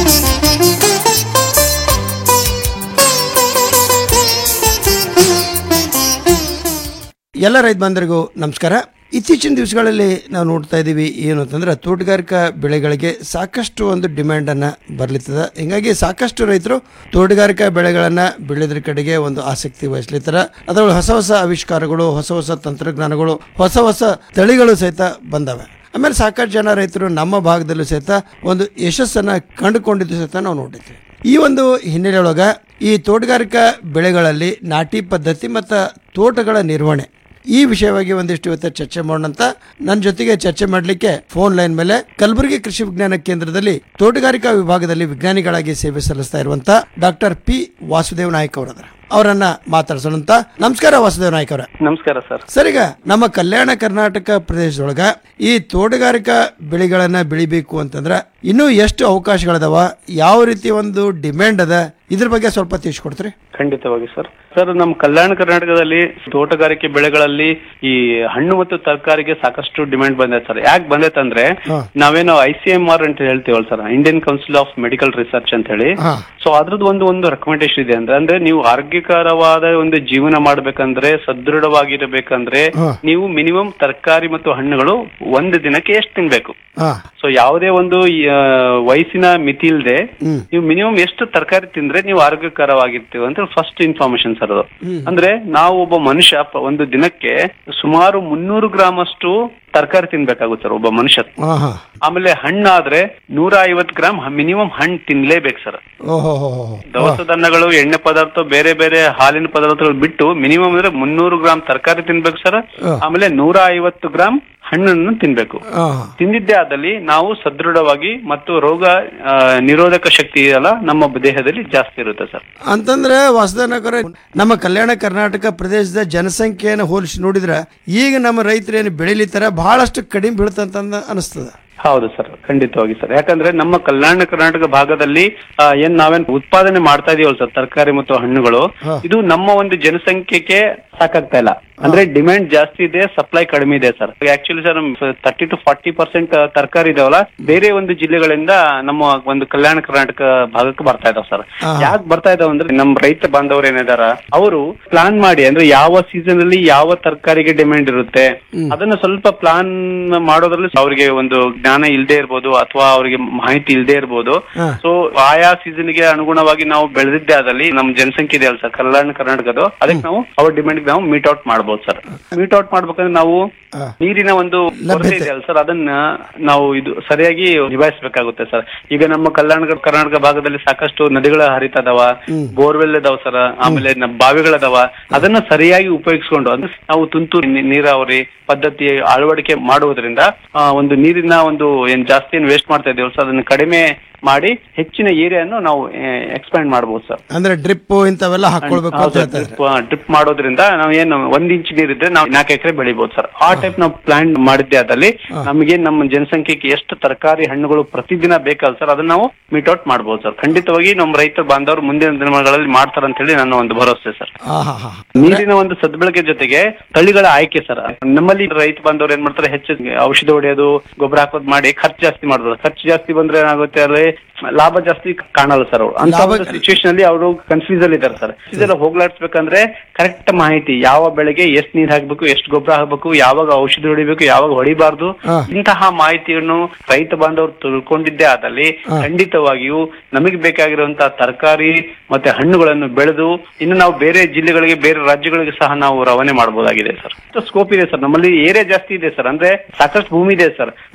ಎಲ್ಲ ರೈತ ಬಾಂಧವರಿಗೂ ನಮಸ್ಕಾರ ಇತ್ತೀಚಿನ ದಿವಸಗಳಲ್ಲಿ ನಾವು ನೋಡ್ತಾ ಇದ್ದೀವಿ ಏನು ಅಂತಂದ್ರೆ ತೋಟಗಾರಿಕಾ ಬೆಳೆಗಳಿಗೆ ಸಾಕಷ್ಟು ಒಂದು ಡಿಮ್ಯಾಂಡ್ ಅನ್ನ ಬರ್ಲಿತ್ತದ ಹಿಂಗಾಗಿ ಸಾಕಷ್ಟು ರೈತರು ತೋಟಗಾರಿಕಾ ಬೆಳೆಗಳನ್ನ ಬೆಳೆದ್ರ ಕಡೆಗೆ ಒಂದು ಆಸಕ್ತಿ ವಹಿಸ್ಲಿತ್ತಾರ ಅದರೊಳಗೆ ಹೊಸ ಹೊಸ ಆವಿಷ್ಕಾರಗಳು ಹೊಸ ಹೊಸ ತಂತ್ರಜ್ಞಾನಗಳು ಹೊಸ ಹೊಸ ತಳಿಗಳು ಸಹಿತ ಬಂದವೆ ಆಮೇಲೆ ಸಾಕಷ್ಟು ಜನ ರೈತರು ನಮ್ಮ ಭಾಗದಲ್ಲೂ ಸಹಿತ ಒಂದು ಯಶಸ್ಸನ್ನ ಕಂಡುಕೊಂಡಿದ್ದು ಸಹಿತ ನಾವು ನೋಡಿದ್ವಿ ಈ ಒಂದು ಹಿನ್ನೆಲೆಯೊಳಗ ಈ ತೋಟಗಾರಿಕಾ ಬೆಳೆಗಳಲ್ಲಿ ನಾಟಿ ಪದ್ಧತಿ ಮತ್ತು ತೋಟಗಳ ನಿರ್ವಹಣೆ ಈ ವಿಷಯವಾಗಿ ಒಂದಿಷ್ಟು ಇವತ್ತು ಚರ್ಚೆ ಮಾಡೋಣಂತ ನನ್ನ ಜೊತೆಗೆ ಚರ್ಚೆ ಮಾಡಲಿಕ್ಕೆ ಫೋನ್ ಲೈನ್ ಮೇಲೆ ಕಲಬುರಗಿ ಕೃಷಿ ವಿಜ್ಞಾನ ಕೇಂದ್ರದಲ್ಲಿ ತೋಟಗಾರಿಕಾ ವಿಭಾಗದಲ್ಲಿ ವಿಜ್ಞಾನಿಗಳಾಗಿ ಸೇವೆ ಸಲ್ಲಿಸ್ತಾ ಇರುವಂತ ಡಾಕ್ಟರ್ ಪಿ ವಾಸುದೇವ್ ನಾಯ್ಕ ಅವರದ್ರ ಅವರನ್ನ ಮಾತಾಡ್ಸೋಣಂತ ನಮಸ್ಕಾರ ವಾಸುದೇವ್ ನಾಯ್ಕ ಅವರ ನಮಸ್ಕಾರ ಸರ್ ಸರ್ ಈಗ ನಮ್ಮ ಕಲ್ಯಾಣ ಕರ್ನಾಟಕ ಪ್ರದೇಶದೊಳಗ ಈ ತೋಟಗಾರಿಕಾ ಬೆಳೆಗಳನ್ನ ಬೆಳಿಬೇಕು ಅಂತಂದ್ರ ಇನ್ನೂ ಎಷ್ಟು ಅವಕಾಶಗಳದಾವ ಯಾವ ರೀತಿ ಒಂದು ಡಿಮ್ಯಾಂಡ್ ಅದ ಇದ್ರ ಬಗ್ಗೆ ಸ್ವಲ್ಪ ತಿಳಿಸ್ಕೊಡ್ತೀರಿ ಖಂಡಿತವಾಗಿ ಸರ್ ಸರ್ ನಮ್ಮ ಕಲ್ಯಾಣ ಕರ್ನಾಟಕದಲ್ಲಿ ತೋಟಗಾರಿಕೆ ಬೆಳೆಗಳಲ್ಲಿ ಈ ಹಣ್ಣು ಮತ್ತು ತರಕಾರಿಗೆ ಸಾಕಷ್ಟು ಡಿಮ್ಯಾಂಡ್ ಬಂದೈತೆ ಸರ್ ಯಾಕೆ ಬಂದೈತೆ ಅಂದ್ರೆ ನಾವೇನೋ ಐ ಸಿ ಎಂ ಆರ್ ಅಂತ ಹೇಳ್ತೀವಲ್ಲ sir Indian council of medical research ಅಂತ ಹೇಳಿ ಸೊ ಅದ್ರದ್ದು ಒಂದು ಒಂದು ರೆಕಮೆಂಡೇಶನ್ ಇದೆ ಅಂದ್ರೆ ಅಂದ್ರೆ ನೀವು ಆರೋಗ್ಯಕರವಾದ ಒಂದು ಜೀವನ ಮಾಡ್ಬೇಕಂದ್ರೆ ಸದೃಢವಾಗಿರಬೇಕಂದ್ರೆ ನೀವು ಮಿನಿಮಮ್ ತರಕಾರಿ ಮತ್ತು ಹಣ್ಣುಗಳು ಒಂದು ದಿನಕ್ಕೆ ಎಷ್ಟು ತಿನ್ಬೇಕು ಸೊ ಯಾವುದೇ ಒಂದು ಆ, ವಯಸ್ಸಿನ ಮಿತಿ ಇಲ್ಲದೆ ನೀವು ಮಿನಿಮಮ್ ಎಷ್ಟು ತರಕಾರಿ ತಿಂದ್ರೆ ನೀವು ಆರೋಗ್ಯಕರವಾಗಿರ್ತೀವಿ ಅಂತ ಫಸ್ಟ್ ಇನ್ಫಾರ್ಮೇಶನ್ ಸರ್ ಅದು ಅಂದ್ರೆ ನಾವು ಒಬ್ಬ ಮನುಷ್ಯ ಪ- ಒಂದು ದಿನಕ್ಕೆ ಸುಮಾರು ಮುನ್ನೂರು ಗ್ರಾಮ್ ಅಷ್ಟು ತರಕಾರಿ ತಿನ್ಬೇಕಾಗುತ್ತೆ ಸರ್ ಒಬ್ಬ ಮನುಷ್ಯ ಆಹಾ ಆಮೇಲೆ ಹಣ್ಣಾದ್ರೆ ನೂರ ಐವತ್ ಗ್ರಾಮ್ ಮಿನಿಮಮ್ ಹಣ್ಣು ತಿನ್ಲೇಬೇಕು ಸರ್ ಓಹೋ ದವಸ ಧಾನ್ಯಗಳು ಎಣ್ಣೆ ಪದಾರ್ಥ ಬೇರೆ ಬೇರೆ ಹಾಲಿನ ಪದಾರ್ಥಗಳು ಬಿಟ್ಟು ಮಿನಿಮಮ್ ಅಂದ್ರೆ ಮುನ್ನೂರು ಗ್ರಾಮ್ ತರಕಾರಿ ತಿನ್ಬೇಕು ಸರ್ ಆಮೇಲೆ ನೂರ ಐವತ್ತು ಗ್ರಾಮ್ ಹಣ್ಣನ್ನು ತಿನ್ಬೇಕು ತಿಂದಿದ್ದೇ ಆದಲ್ಲಿ ನಾವು ಸದೃಢವಾಗಿ ಮತ್ತು ರೋಗ ಆ, ನಿರೋಧಕ ಶಕ್ತಿ ಇದೆಯಲ್ಲ ನಮ್ಮ ದೇಹದಲ್ಲಿ ಜಾಸ್ತಿ ಇರುತ್ತೆ ಸರ್ ಅಂತಂದ್ರೆ ವಾಸುದೇವನಗರ ನಮ್ಮ ಕಲ್ಯಾಣ ಕರ್ನಾಟಕ ಪ್ರದೇಶದ ಜನಸಂಖ್ಯೆಯನ್ನು ಹೋಲಿಸಿ ನೋಡಿದ್ರ ಈಗ ನಮ್ಮ ರೈತರು ಏನು ಬೆಳಿಲಿತ್ತಾರ ಬಹಳಷ್ಟು ಕಡಿಮೆ ಬೀಳ್ತಂತ ಅನಿಸ್ತದ ಹೌದು ಸರ್ ಖಂಡಿತವಾಗಿ ಸರ್ ಯಾಕಂದ್ರೆ ನಮ್ಮ ಕಲ್ಯಾಣ ಕರ್ನಾಟಕ ಭಾಗದಲ್ಲಿ ಆ, ಏನ್ ನಾವೇನ್ ಉತ್ಪಾದನೆ ಮಾಡ್ತಾ ಇದೀವಲ್ಲ ಸರ್ ತರಕಾರಿ ಮತ್ತು ಹಣ್ಣುಗಳು ಇದು ನಮ್ಮ ಒಂದು ಜನಸಂಖ್ಯೆಗೆ ಸಾಕಾಗ್ತಾ ಇಲ್ಲ ಅಂದ್ರೆ ಡಿಮ್ಯಾಂಡ್ ಜಾಸ್ತಿ ಇದೆ ಸಪ್ಲೈ ಕಡಿಮೆ ಇದೆ sir actually sir thirty to forty percent ತರಕಾರಿ ಇದಾವಲ್ಲ ಬೇರೆ ಒಂದು ಜಿಲ್ಲೆಗಳಿಂದ ನಮ್ಮ ಒಂದು ಕಲ್ಯಾಣ ಕರ್ನಾಟಕ ಭಾಗಕ್ಕೆ ಬರ್ತಾ ಇದಾವ ಸರ್ ಯಾಕೆ ಬರ್ತಾ ಇದಾವ ಅಂದ್ರೆ ನಮ್ಮ ರೈತ ಬಾಂಧವರು ಏನಿದಾರ ಅವರು ಪ್ಲಾನ್ ಮಾಡಿ ಅಂದ್ರೆ ಯಾವ ಸೀಸನ್ ಅಲ್ಲಿ ಯಾವ ತರಕಾರಿಗೆ ಡಿಮ್ಯಾಂಡ್ ಇರುತ್ತೆ ಅದನ್ನ ಸ್ವಲ್ಪ ಪ್ಲಾನ್ ಮಾಡೋದ್ರಲ್ಲಿ ಅವರಿಗೆ ಒಂದು ಜ್ಞಾನ ಇಲ್ಲದೆ ಇರ್ಬೋದು ಅಥವಾ ಅವರಿಗೆ ಮಾಹಿತಿ ಇಲ್ಲದೆ ಇರ್ಬೋದು ಸೊ ಆಯಾ ಸೀಸನ್ ಗೆ ಅನುಗುಣವಾಗಿ ನಾವು ಬೆಳೆದಿದ್ದೆ ಆದಲ್ಲಿ ನಮ್ಮ ಜನಸಂಖ್ಯೆ ಇದೆ ಅಲ್ಲ ಸರ್ ಕಲ್ಯಾಣ ಕರ್ನಾಟಕದ ಅದಕ್ಕೆ ನಾವು ಅವ್ರ ಡಿಮ್ಯಾಂಡ್ ನಾವು ಮೀಟ್ ಔಟ್ ಮಾಡ್ಬೋದು ಸರ್ ಮೀಟ್ ಔಟ್ ಮಾಡ್ಬೇಕಂದ್ರೆ ನಾವು ನೀರಿನ ಒಂದು ಕೊರತೆ ಇದೆ ಅಲ್ಲ ಸರ್ ಅದನ್ನ ನಾವು ಇದು ಸರಿಯಾಗಿ ನಿಭಾಯಿಸಬೇಕಾಗುತ್ತೆ ಸರ್ ಈಗ ನಮ್ಮ ಕಲ್ಯಾಣ ಕರ್ನಾಟಕ ಭಾಗದಲ್ಲಿ ಸಾಕಷ್ಟು ನದಿಗಳ ಹರಿತಾ ಇದಾವ ಬೋರ್ವೆಲ್ ಇದಾವ ಸರ್ ಆಮೇಲೆ ನ- ಬಾವಿಗಳದಾವ ಅದನ್ನ ಸರಿಯಾಗಿ ಉಪಯೋಗಿಸ್ಕೊಂಡು ಅಂದ್ರೆ ನಾವು ತುಂತುರು ನೀ- ನೀರಾವರಿ ಪದ್ಧತಿ ಅಳವಡಿಕೆ ಮಾಡುವುದರಿಂದ ಆ, ಒಂದು ನೀರಿನ ಒಂದು ಏನ್ ಜಾಸ್ತಿ ಏನ್ ವೇಸ್ಟ್ ಮಾಡ್ತಾ ಇದೀವಲ್ಲ ಸರ್ ಅದನ್ನ ಕಡಿಮೆ ಮಾಡಿ ಹೆಚ್ಚಿನ ಏರಿಯಾನು ನಾವು ಎಕ್ಸ್ಪ್ಯಾಂಡ್ ಮಾಡಬಹುದು ಸರ್ ಅಂದ್ರೆ ಡ್ರಿಪ್ ಇಂಥವೆಲ್ಲ ಹಾಕೊಳ್ಬೇಕು ಅಂತ ಹೇಳ್ತಾರೆ ಡ್ರಿಪ್ ಮಾಡೋದ್ರಿಂದ ನಾವು ಏನು ಒಂದ್ ಇಂಚ್ ನೀರಿದ್ರೆ ನಾವು ನಾಲ್ಕು ಎಕರೆ ಬೆಳಿಬಹುದು ಸರ್ ಆ ಟೈಪ್ ನಾವು ಪ್ಲಾನ್ ಮಾಡಿದ್ದೆ ಅದಲ್ಲಿ ನಮಗೆ ನಮ್ಮ ಜನಸಂಖ್ಯೆಗೆ ಎಷ್ಟು ತರಕಾರಿ ಹಣ್ಣುಗಳು ಪ್ರತಿದಿನ ಬೇಕಲ್ಲ ಸರ್ ಅದನ್ನ ನಾವು ಮೀಟ್ ಔಟ್ ಮಾಡಬಹುದು ಸರ್ ಖಂಡಿತವಾಗಿ ನಮ್ಮ ರೈತ ಬಾಂಧವರು ಮುಂದಿನ ದಿನಗಳಲ್ಲಿ ಮಾಡ್ತಾರೆ ಅಂತ ಹೇಳಿ ನನ್ನ ಒಂದು ಭರವಸೆ ಸರ್ ಆಹಾ ಹಾ ನೀರಿನ ಒಂದು ಸದ್ಬಳಕೆ ಜೊತೆಗೆ ತಳಿಗಳ ಆಯ್ಕೆ ಸರ್ ನಮ್ಮಲ್ಲಿ ರೈತ ಬಾಂಧವರು ಏನ್ ಮಾಡ್ತಾರೆ ಹೆಚ್ಚು ಔಷಧ ಹೊಡೆಯೋದು ಗೊಬ್ಬರ ಹಾಕೋದು ಮಾಡಿ ಖರ್ಚು ಜಾಸ್ತಿ ಮಾಡ್ತಾರೆ ಖರ್ಚು ಜಾಸ್ತಿ ಬಂದ್ರೆ ಏನಾಗುತ್ತೆ ಅಲ್ಲಿ ಲಾಭ ಜಾಸ್ತಿ ಕಾಣಲ್ಲ ಸರ್ ಅವರು ಅಂತ ಒಂದು ಸಿಚುವೇಶನ್ ಅಲ್ಲಿ ಅವರು ಕನ್ಫ್ಯೂಸ್ ಅಲ್ಲಿ ಇದ್ದಾರೆ ಸರ್ ಇದೆಲ್ಲ ಹೋಗ್ಲಾಡ್ಸ್ಬೇಕಂದ್ರೆ ಕರೆಕ್ಟ್ ಮಾಹಿತಿ ಯಾವ ಬೆಳೆಗೆ ಎಷ್ಟು ನೀರ್ ಹಾಕ್ಬೇಕು ಎಷ್ಟು ಗೊಬ್ಬರ ಹಾಕ್ಬೇಕು ಯಾವಾಗ ಔಷಧಿ ಹೊಡಿಬೇಕು ಯಾವಾಗ ಹೊಡಿಬಾರ್ದು ಇಂತಹ ಮಾಹಿತಿಯನ್ನು ರೈತ ಬಾಂಧವರು ತಿಳ್ಕೊಂಡಿದ್ದೇ ಆದಲ್ಲಿ ಖಂಡಿತವಾಗಿಯೂ ನಮಗೆ ಬೇಕಾಗಿರುವಂತಹ ತರಕಾರಿ ಮತ್ತೆ ಹಣ್ಣುಗಳನ್ನು ಬೆಳೆದು ಇನ್ನು ನಾವು ಬೇರೆ ಜಿಲ್ಲೆಗಳಿಗೆ ಬೇರೆ ರಾಜ್ಯಗಳಿಗೆ ಸಹ ನಾವು ರವಾನೆ ಮಾಡಬಹುದಾಗಿದೆ ಸರ್ ಸ್ಕೋಪ್ ಇದೆ ಸರ್ ನಮ್ಮಲ್ಲಿ ಏರಿಯಾ ಜಾಸ್ತಿ ಇದೆ ಸರ್ ಅಂದ್ರೆ ಸಾಕಷ್ಟು ಭೂಮಿ ಇದೆ ಸರ್ ನೀರಿನ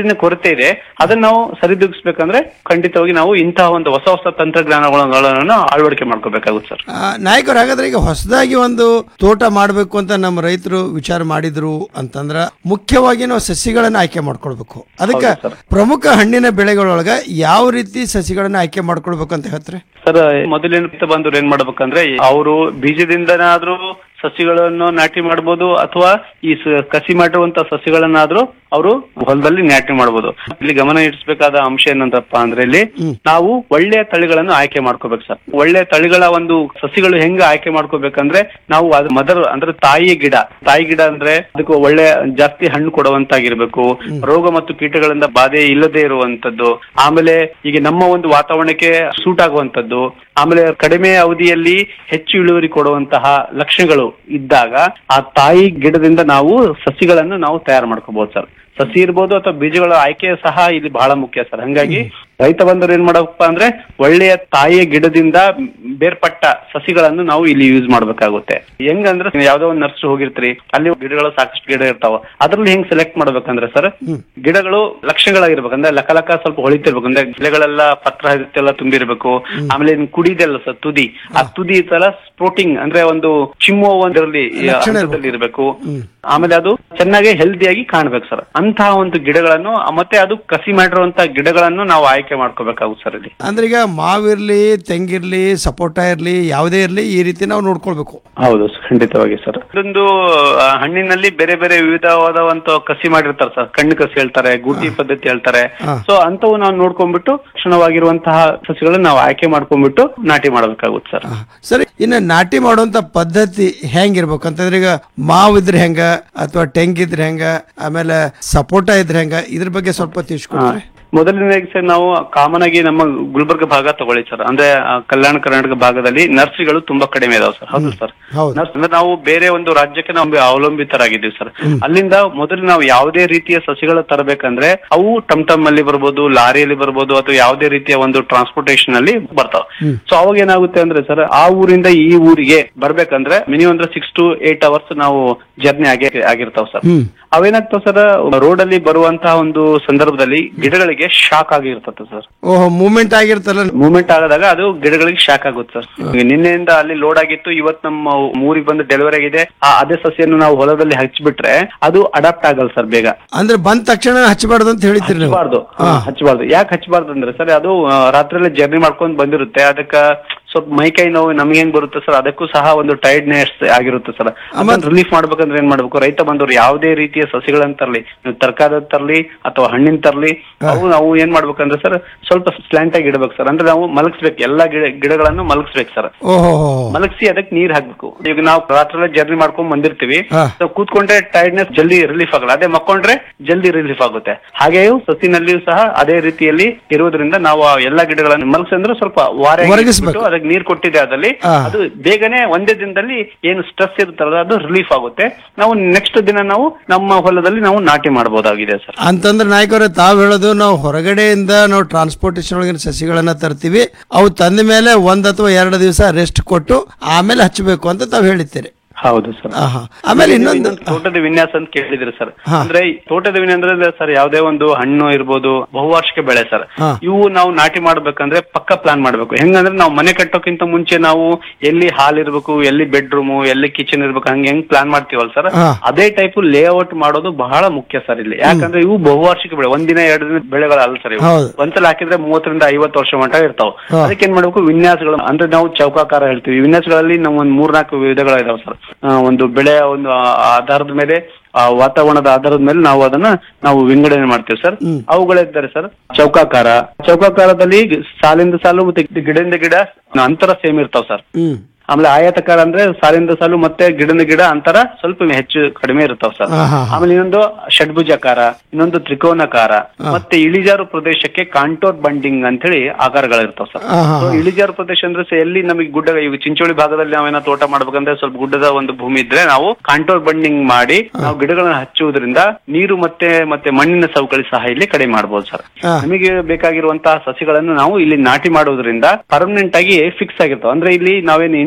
ನೀರಿನ ಕೊರತೆ ಇದೆ ಅದನ್ನ ನಾವು ಸರಿದೂಗಿಸ್ಬೇಕಂದ್ರೆ ಖಂಡಿತವಾಗಿ ನಾವು ಇಂತಹ ಒಂದು ಹೊಸ ಹೊಸ ತಂತ್ರಜ್ಞಾನಗಳನ್ನು ಅಳವಡಿಕೆ ಮಾಡ್ಕೋಬೇಕಾಗುತ್ತೆ ಸರ್ ಆ, ನಾಯಕರು ಹಾಗಾದ್ರೆ ಈಗ ಹೊಸದಾಗಿ ಒಂದು ತೋಟ ಮಾಡಬೇಕು ಅಂತ ನಮ್ಮ ರೈತರು ವಿಚಾರ ಮಾಡಿದ್ರು ಅಂತಂದ್ರ ಮುಖ್ಯವಾಗಿ ನಾವು ಸಸಿಗಳನ್ನ ಆಯ್ಕೆ ಮಾಡ್ಕೊಳ್ಬೇಕು ಅದಕ್ಕೆ ಪ್ರಮುಖ ಹಣ್ಣಿನ ಬೆಳೆಗಳೊಳಗ ಯಾವ ರೀತಿ ಸಸಿಗಳನ್ನ ಆಯ್ಕೆ ಮಾಡ್ಕೊಳ್ಬೇಕು ಅಂತ ಹೇಳ್ತಾರೆ ಸರ್ ಮೊದಲೇನು ಬಂದವ್ರು ಏನ್ ಮಾಡ್ಬೇಕಂದ್ರೆ ಅವರು ಬೀಜದಿಂದನಾದ್ರೂ ಸಸಿಗಳನ್ನು ನಾಟಿ ಮಾಡ್ಬೋದು ಅಥವಾ ಈ ಸ- ಕಸಿ ಮಾಡಿರುವಂತ ಸಸಿಗಳನ್ನಾದ್ರೂ ಅವರು ಹೊಲದಲ್ಲಿ ನಾಟಿ ಮಾಡ್ಬೋದು ಇಲ್ಲಿ ಗಮನ ಇಡಿಸಬೇಕಾದ ಅಂಶ ಏನಂತಪ್ಪ ಅಂದ್ರೆ ಇಲ್ಲಿ ನಾವು ಒಳ್ಳೆಯ ತಳಿಗಳನ್ನು ಆಯ್ಕೆ ಮಾಡ್ಕೋಬೇಕು ಸರ್ ಒಳ್ಳೆಯ ತಳಿಗಳ ಒಂದು ಸಸಿಗಳು ಹೆಂಗ ಆಯ್ಕೆ ಮಾಡ್ಕೋಬೇಕಂದ್ರೆ ನಾವು ಅದು ಮದರ್ ಅಂದ್ರೆ ತಾಯಿ ಗಿಡ ತಾಯಿ ಗಿಡ ಅಂದ್ರೆ ಅದಕ್ಕೆ ಒಳ್ಳೆ ಜಾಸ್ತಿ ಹಣ್ಣು ಕೊಡುವಂತಾಗಿರ್ಬೇಕು ರೋಗ ಮತ್ತು ಕೀಟಗಳಿಂದ ಬಾಧೆ ಇಲ್ಲದೆ ಇರುವಂತದ್ದು ಆಮೇಲೆ ಈಗ ನಮ್ಮ ಒಂದು ವಾತಾವರಣಕ್ಕೆ ಸೂಟ್ ಆಗುವಂತದ್ದು ಆಮೇಲೆ ಕಡಿಮೆ ಅವಧಿಯಲ್ಲಿ ಹೆಚ್ಚು ಇಳುವರಿ ಕೊಡುವಂತಹ ಲಕ್ಷಣಗಳು ಇದ್ದಾಗ ಆ ತಾಯಿ ಗಿಡದಿಂದ ನಾವು ಸಸಿಗಳನ್ನು ನಾವು ತಯಾರು ಮಾಡ್ಕೋಬಹುದು ಸರ್ ಸಸಿ ಇರ್ಬೋದು ಅಥವಾ ಬೀಜಗಳ ಆಯ್ಕೆ ಸಹ ಇಲ್ಲಿ ಬಹಳ ಮುಖ್ಯ ಸರ್ ಹಂಗಾಗಿ ರೈತ ಬಂದರು ಏನ್ ಮಾಡಬೇಕಪ್ಪ ಅಂದ್ರೆ ಒಳ್ಳೆಯ ತಾಯಿಯ ಗಿಡದಿಂದ ಬೇರ್ಪಟ್ಟ ಸಸಿಗಳನ್ನು ನಾವು ಇಲ್ಲಿ ಯೂಸ್ ಮಾಡ್ಬೇಕಾಗುತ್ತೆ ಹೆಂಗಂದ್ರೆ ನೀವು ಯಾವ್ದೋ ಒಂದು ನರ್ಸರಿ ಹೋಗಿರ್ತೀರಿ ಅಲ್ಲಿ ಗಿಡಗಳು ಸಾಕಷ್ಟು ಗಿಡ ಇರ್ತಾವ ಅದ್ರಲ್ಲಿ ಹೆಂಗ್ ಸೆಲೆಕ್ಟ್ ಮಾಡ್ಬೇಕಂದ್ರೆ ಸರ್ ಗಿಡಗಳು ಲಕ್ಷಣಗಳಾಗಿರ್ಬೇಕು ಅಂದ್ರೆ ಲಕ ಲಕ ಸ್ವಲ್ಪ ಹೊಳಿತಿರ್ಬೇಕು ಅಂದ್ರೆ ಗಿಡಗಳೆಲ್ಲ ಪತ್ರ ಎಲ್ಲ ತುಂಬಿರ್ಬೇಕು ಆಮೇಲೆ ಇನ್ ಕುಡಿದೆಲ್ಲ ಸರ್ ತುದಿ ಆ ತುದಿ ತರ ಸ್ಪ್ರೋಟಿಂಗ್ ಅಂದ್ರೆ ಒಂದು ಚಿಮ್ಮುವ ಒಂದರಲ್ಲಿ ಲಕ್ಷಣ ಹಂತದಲ್ಲಿ ಇರಬೇಕು ಆಮೇಲೆ ಅದು ಚೆನ್ನಾಗಿ ಹೆಲ್ದಿಯಾಗಿ ಕಾಣ್ಬೇಕು ಸರ್ ಅಂತಹ ಒಂದು ಗಿಡಗಳನ್ನು ಮತ್ತೆ ಅದು ಕಸಿ ಮಾಡಿರುವಂತ ಗಿಡಗಳನ್ನು ನಾವು ಆಯ್ಕೆ ಮಾಡ್ಕೋಬೇಕಾಗುತ್ತೆ ಸರ್ ಇಲ್ಲಿ ಅಂದ್ರೆ ಈಗ ಮಾವಿರ್ಲಿ ತೆಂಗಿರ್ಲಿ ಸಪೋಟ ಇರ್ಲಿ ಯಾವುದೇ ಇರ್ಲಿ ಈ ರೀತಿ ನಾವು ನೋಡ್ಕೊಳ್ಬೇಕು ಹೌದು ಖಂಡಿತವಾಗಿ ಸರ್ ಇದೊಂದು ಆ, ಹಣ್ಣಿನಲ್ಲಿ ಬೇರೆ ಬೇರೆ ವಿವಿಧವಾದಂತ ಕಸಿ ಮಾಡಿರ್ತಾರೆ ಸರ್ ಕಣ್ಣು ಕಸಿ ಹೇಳ್ತಾರೆ ಗೂಟಿ ಪದ್ಧತಿ ಹೇಳ್ತಾರೆ ಸೊ ಅಂತವು ನಾವು ನೋಡ್ಕೊಂಡ್ಬಿಟ್ಟು ಲಕ್ಷಣವಾಗಿರುವಂತಹ ಸಸಿಗಳನ್ನ ನಾವು ಆಯ್ಕೆ ಮಾಡ್ಕೊಂಡ್ಬಿಟ್ಟು ನಾಟಿ ಮಾಡ್ಬೇಕಾಗುತ್ತೆ ಸರ್ ಸರಿ ಇನ್ನು ನಾಟಿ ಮಾಡುವಂತ ಪದ್ಧತಿ ಹೆಂಗಿರ್ಬೇಕು ಅಂತಂದ್ರೆ ಈಗ ಮಾವು ಇದ್ರೆ ಹೆಂಗ ಅಥವಾ ತೆಂಗಿದ್ರೆ ಹೆಂಗ ಆಮೇಲೆ ಸಪೋಟ ಇದ್ರೆ ಹೆಂಗ ಇದ್ರ ಬಗ್ಗೆ ಸ್ವಲ್ಪ ತಿಳಿಸ್ಕೊಡ್ರಿ ಮೊದಲನೇದಾಗಿ ಸರ್ ನಾವು ಕಾಮನ್ ಆಗಿ ನಮ್ಮ ಗುಲ್ಬರ್ಗ ಭಾಗ ತಗೊಳ್ಳಿ ಸರ್ ಅಂದ್ರೆ ಆ, ಕಲ್ಯಾಣ ಕರ್ನಾಟಕ ಭಾಗದಲ್ಲಿ ನರ್ಸರಿಗಳು ತುಂಬಾ ಕಡಿಮೆ ಇದಾವೆ ಸರ್ ಹೌದು ಸರ್ ನರ್ಸ್ ಅಂದ್ರೆ ನಾವು ಬೇರೆ ಒಂದು ರಾಜ್ಯಕ್ಕೆ ನಾವು ಅವಲಂಬಿತರಾಗಿದ್ದೀವಿ ಸರ್ ಅಲ್ಲಿಂದ ಮೊದಲು ನಾವು ಯಾವುದೇ ರೀತಿಯ ಸಸಿಗಳ ತರಬೇಕಂದ್ರೆ ಅವು ಟಮ್ ಟಮ್ ಅಲ್ಲಿ ಬರ್ಬೋದು ಲಾರಿಯಲ್ಲಿ ಬರ್ಬೋದು ಅಥವಾ ಯಾವುದೇ ರೀತಿಯ ಒಂದು ಟ್ರಾನ್ಸ್ಪೋರ್ಟೇಷನ್ ಅಲ್ಲಿ ಬರ್ತಾವ ಸೊ ಅವಾಗ ಏನಾಗುತ್ತೆ ಅಂದ್ರೆ ಸರ್ ಆ ಊರಿಂದ ಈ ಊರಿಗೆ ಬರ್ಬೇಕಂದ್ರೆ ಮಿನಿಮಮ್ ಅಂದ್ರೆ ಸಿಕ್ಸ್ ಟು ಏಟ್ ಅವರ್ಸ್ ನಾವು ಜರ್ನಿ ಆಗಿ ಆಗಿರ್ತಾವ ಸರ್ ಅವೇನಾಗ್ತಾವ ಸರ್ ರೋಡ್ ಅಲ್ಲಿ ಬರುವಂತಹ ಒಂದು ಸಂದರ್ಭದಲ್ಲಿ ಗಿಡಗಳಿಗೆ ಶಾಕ್ ಆಗಿರ್ತದೆ ಸರ್ ಓಹೋ ಮೂವ್ಮೆಂಟ್ ಆಗಿರ್ತಲ್ಲ ಮೂವ್ಮೆಂಟ್ ಆಗದಾಗ ಅದು ಗಿಡಗಳಿಗೆ ಶಾಕ್ ಆಗುತ್ತೆ ಸರ್ ಈಗ ನಿನ್ನೆಯಿಂದ ಅಲ್ಲಿ ಲೋಡ್ ಆಗಿತ್ತು ಇವತ್ತು ನಮ್ಮ ಊರಿಗೆ ಬಂದು ಡೆಲಿವರಿ ಆಗಿದೆ ಆ ಅದೇ ಸಸಿಯನ್ನು ನಾವು ಹೊಲದಲ್ಲಿ ಹಚ್ಚಿಬಿಟ್ರೆ ಅದು ಅಡಾಪ್ಟ್ ಆಗಲ್ಲ ಸರ್ ಬೇಗ ಅಂದ್ರೆ ಬಂದ ತಕ್ಷಣ ಹಚ್ಚಬಾರ್ದು ಅಂತ ಹೇಳಿದ್ರಿ ನೀವು ಹಚ್ಚಬಾರ್ದು ಹಚ್ಚಬಾರ್ದು ಯಾಕೆ ಹಚ್ಚಬಾರ್ದು ಅಂದ್ರೆ ಸರ್ ಅದು ಆ, ರಾತ್ರಿಯಲ್ಲೇ ಜರ್ನಿ ಮಾಡ್ಕೊಂಡ್ ಬಂದಿರುತ್ತೆ ಅದಕ್ಕ ಸ್ವಲ್ಪ ಮೈಕೈ ನೋವು ನಮ್ಗೆ ಹೆಂಗ್ ಬರುತ್ತೆ ಸರ್ ಅದಕ್ಕೂ ಸಹ ಒಂದು ಟೈರ್ಡ್ನೆಸ್ ಆಗಿರುತ್ತೆ ಸರ್ ಅದನ್ನ ರಿಲೀಫ್ ಮಾಡ್ಬೇಕಂದ್ರೆ ಏನ್ ಮಾಡ್ಬೇಕು ರೈತ ಬಂದವರು ಯಾವುದೇ ರೀತಿಯ ಸಸಿಗಳನ್ನ ತರಲಿ ನೀವು ತರಕಾರಿ ತರಲಿ ಅಥವಾ ಹಣ್ಣಿನ ತರಲಿ ಅವು ನಾವು ಏನ್ ಮಾಡ್ಬೇಕಂದ್ರೆ ಸರ್ ಸ್ವಲ್ಪ ಸ್ಲ್ಯಾಂಟ್ ಆಗಿ ಇಡಬೇಕು ಸರ್ ಅಂದ್ರೆ ನಾವು ಮಲಗಿಸ್ಬೇಕು ಎಲ್ಲಾ ಗಿಡ ಗಿಡಗಳನ್ನು ಮಲಗಿಸ್ಬೇಕು ಸರ್ ಓಹೋ ಮಲಗಿಸಿ ಅದಕ್ಕೆ ನೀರ್ ಹಾಕ್ಬೇಕು ಈಗ ನಾವು ರಾತ್ರಿ ಜರ್ನಿ ಮಾಡ್ಕೊಂಡ್ ಬಂದಿರ್ತೀವಿ ಹಾ. So ಕೂತ್ಕೊಂಡ್ರೆ ಟೈರ್ಡ್ನೆಸ್ ಜಲ್ದಿ ರಿಲೀಫ್ ಆಗಲ್ಲ ಅದೇ ಮಕ್ಕೊಂಡ್ರೆ ಜಲ್ದಿ ರಿಲೀಫ್ ಆಗುತ್ತೆ ಹಾಗೆಯೂ ಸಸಿನಲ್ಲಿಯೂ ಸಹ ಅದೇ ರೀತಿಯಲ್ಲಿ ಇರುವುದರಿಂದ ನಾವು ಆ ಎಲ್ಲಾ ಗಿಡಗಳನ್ನು ಮಲಗಿಸಂದ್ರೆ ಸ್ವಲ್ಪ ವಾರ ಒರಗಿಸ್ಬೇಕು. ಅದಕ್ಕೆ ನೀರ್ ಕೊಟ್ಟಿದೆ ಅದಲ್ಲಿ ಹಾ. ಅದು ಬೇಗನೆ ಒಂದೇ ದಿನದಲ್ಲಿ ಏನು ಸ್ಟ್ರೆಸ್ ಇರುತ್ತಲ್ಲ ಅದು ರಿಲೀಫ್ ಆಗುತ್ತೆ ನಾವು ನೆಕ್ಸ್ಟ್ ದಿನ ನಾವು ನಮ್ಮ ಹೊಲದಲ್ಲಿ ನಾವು ನಾಟಿ ಮಾಡಬಹುದಾಗಿದೆ ಸರ್ ಅಂತಂದ್ರೆ ನಾಯಕರೇ ತಾವ್ ಹೇಳೋದು ನಾವು ಹೊರಗಡೆಯಿಂದ ನಾವು ಟ್ರಾನ್ಸ್ಪೋರ್ಟೇಷನ್ ಒಳಗಿನ ಸಸಿಗಳನ್ನ ತರ್ತೀವಿ ಅವು ತಂದ ಮೇಲೆ ಒಂದ್ ಅಥವಾ ಎರಡು ದಿವಸ ರೆಸ್ಟ್ ಕೊಟ್ಟು ಆಮೇಲೆ ಹಚ್ಚಬೇಕು ಅಂತ ತಾವ್ ಹೇಳಿದ್ದೀರಿ ಹೌದು ಸರ್ ಆಹಾ. ಆಮೇಲೆ ಇನ್ನೊಂದು ತೋಟದ ವಿನ್ಯಾಸ ಅಂತ ಕೇಳಿದ್ರಿ ಸರ್ ಹಾ. ಅಂದ್ರೆ ಈ ತೋಟದ ವಿನ್ಯಾಸ ಅಂದ್ರೆ ಸರ್ ಯಾವ್ದೇ ಒಂದು ಹಣ್ಣು ಇರ್ಬೋದು ಬಹುವಾರ್ಷಿಕ ಬೆಳೆ ಸರ್ ಹಾ. ಇವು ನಾವು ನಾಟಿ ಮಾಡ್ಬೇಕಂದ್ರೆ ಪಕ್ಕ ಪ್ಲಾನ್ ಮಾಡ್ಬೇಕು ಹೆಂಗಂದ್ರೆ ನಾವು ಮನೆ ಕಟ್ಟೋಕ್ಕಿಂತ ಮುಂಚೆ ನಾವು ಎಲ್ಲಿ ಹಾಲ್ ಇರ್ಬೇಕು ಎಲ್ಲಿ ಬೆಡ್ರೂಮ್ ಎಲ್ಲಿ ಕಿಚನ್ ಇರ್ಬೇಕು ಹಂಗೆ ಹೆಂಗ್ ಪ್ಲಾನ್ ಮಾಡ್ತೀವಲ್ಲ ಸರ್ ಹಾ. ಅದೇ ಟೈಪ್ ಲೇಔಟ್ ಮಾಡೋದು ಬಹಳ ಮುಖ್ಯ ಸರ್ ಇಲ್ಲಿ ಯಾಕಂದ್ರೆ ಇವು ಬಹುವಾರ್ಷಿಕ ಬೆಳೆ ಒಂದಿನ ಎರಡು ದಿನ ಬೆಳೆಗಳಲ್ಲ ಸರ್ ಇವು ಹೌದು. ಒಂದ್ಸಲ ಹಾಕಿದ್ರೆ ಮೂವತ್ತರಿಂದ ಐವತ್ತು ವರ್ಷ ಮಟ್ಟ ಇರ್ತಾವ ಹಾ. ಅದಕ್ಕೆ ಏನ್ ಮಾಡ್ಬೇಕು ವಿನ್ಯಾಸಗಳು ಅಂದ್ರೆ ನಾವು ಚೌಕಾಕಾರ ಹೇಳ್ತೀವಿ ವಿನ್ಯಾಸಗಳಲ್ಲಿ ನಾವು ಒಂದ್ ಮೂರ್ನಾಲ್ಕು ವಿಧಗಳಿದಾವೆ ಸರ್ ಆ, ಒಂದು ಬೆಳೆಯ ಒಂದು ಆ, ಆಧಾರದ ಮೇಲೆ ಆ ವಾತಾವರಣದ ಆಧಾರದ ಮೇಲೆ ನಾವು ಅದನ್ನ ನಾವು ವಿಂಗಡಣೆ ಮಾಡ್ತೀವಿ ಸರ್ ಅವುಗಳಿದ್ದಾರೆ ಸರ್ ಚೌಕಾಕಾರ ಚೌಕಾಕಾರದಲ್ಲಿ ಸಾಲಿಂದ ಸಾಲು ಮತ್ತೆ ಗಿಡದಿಂದ ಗಿಡ ಅಂತರ ಸೇಮ್ ಇರ್ತಾವ ಸರ್ ಹ್ಮ್ ಆಮೇಲೆ ಆಯತಕಾರ ಅಂದ್ರೆ ಸಾಲಿಂದ ಸಾಲು ಮತ್ತೆ ಗಿಡದ ಗಿಡ ಅಂತರ ಸ್ವಲ್ಪ ಹೆಚ್ಚು ಕಡಿಮೆ ಇರ್ತಾವ ಸರ್ ಹಾ, ಹಾ, ಹಾ. ಆಮೇಲೆ ಇನ್ನೊಂದು ಷಡ್ಭುಜಾಕಾರ ಇನ್ನೊಂದು ತ್ರಿಕೋನಾಕಾರ ಮತ್ತೆ ಇಳಿಜಾರು ಪ್ರದೇಶಕ್ಕೆ ಕಾಂಟೋರ್ ಬಂಡಿಂಗ್ ಅಂತ ಹೇಳಿ ಆಕಾರಗಳಿರ್ತಾವ ಸರ್ ಹಾ, ಹಾ, So, ಹಾ. ಇಳಿಜಾರು ಪ್ರದೇಶ ಅಂದ್ರೆ ಸ- ಎಲ್ಲಿ ನಮಗೆ ಗುಡ್ಡ ಈಗ ಚಿಂಚೋಳಿ ಭಾಗದಲ್ಲಿ ನಾವೇನೋ ತೋಟ ಮಾಡ್ಬೇಕಂದ್ರೆ ಸ್ವಲ್ಪ ಗುಡ್ಡದ ಒಂದು ಭೂಮಿ ಇದ್ರೆ ನಾವು ಕಾಂಟೋರ್ ಬಂಡಿಂಗ್ ಮಾಡಿ ನಾವು ಗಿಡಗಳನ್ನ ಹಚ್ಚುವುದರಿಂದ ನೀರು ಮತ್ತೆ ಮತ್ತೆ ಮಣ್ಣಿನ ಸವಕಳಿ ಸಹ ಇಲ್ಲಿ ಕಡಿಮೆ ಮಾಡಬಹುದು ಸರ್ ಹಾ. ನಮಗೆ ಬೇಕಾಗಿರುವಂತಹ ಸಸಿಗಳನ್ನು ನಾವು ಇಲ್ಲಿ ನಾಟಿ ಮಾಡುವುದರಿಂದ ಪರ್ಮನೆಂಟ್ ಆಗಿ ಫಿಕ್ಸ್ ಆಗಿರ್ತಾವ ಅಂದ್ರೆ ಇಲ್ಲಿ ನಾವೇನು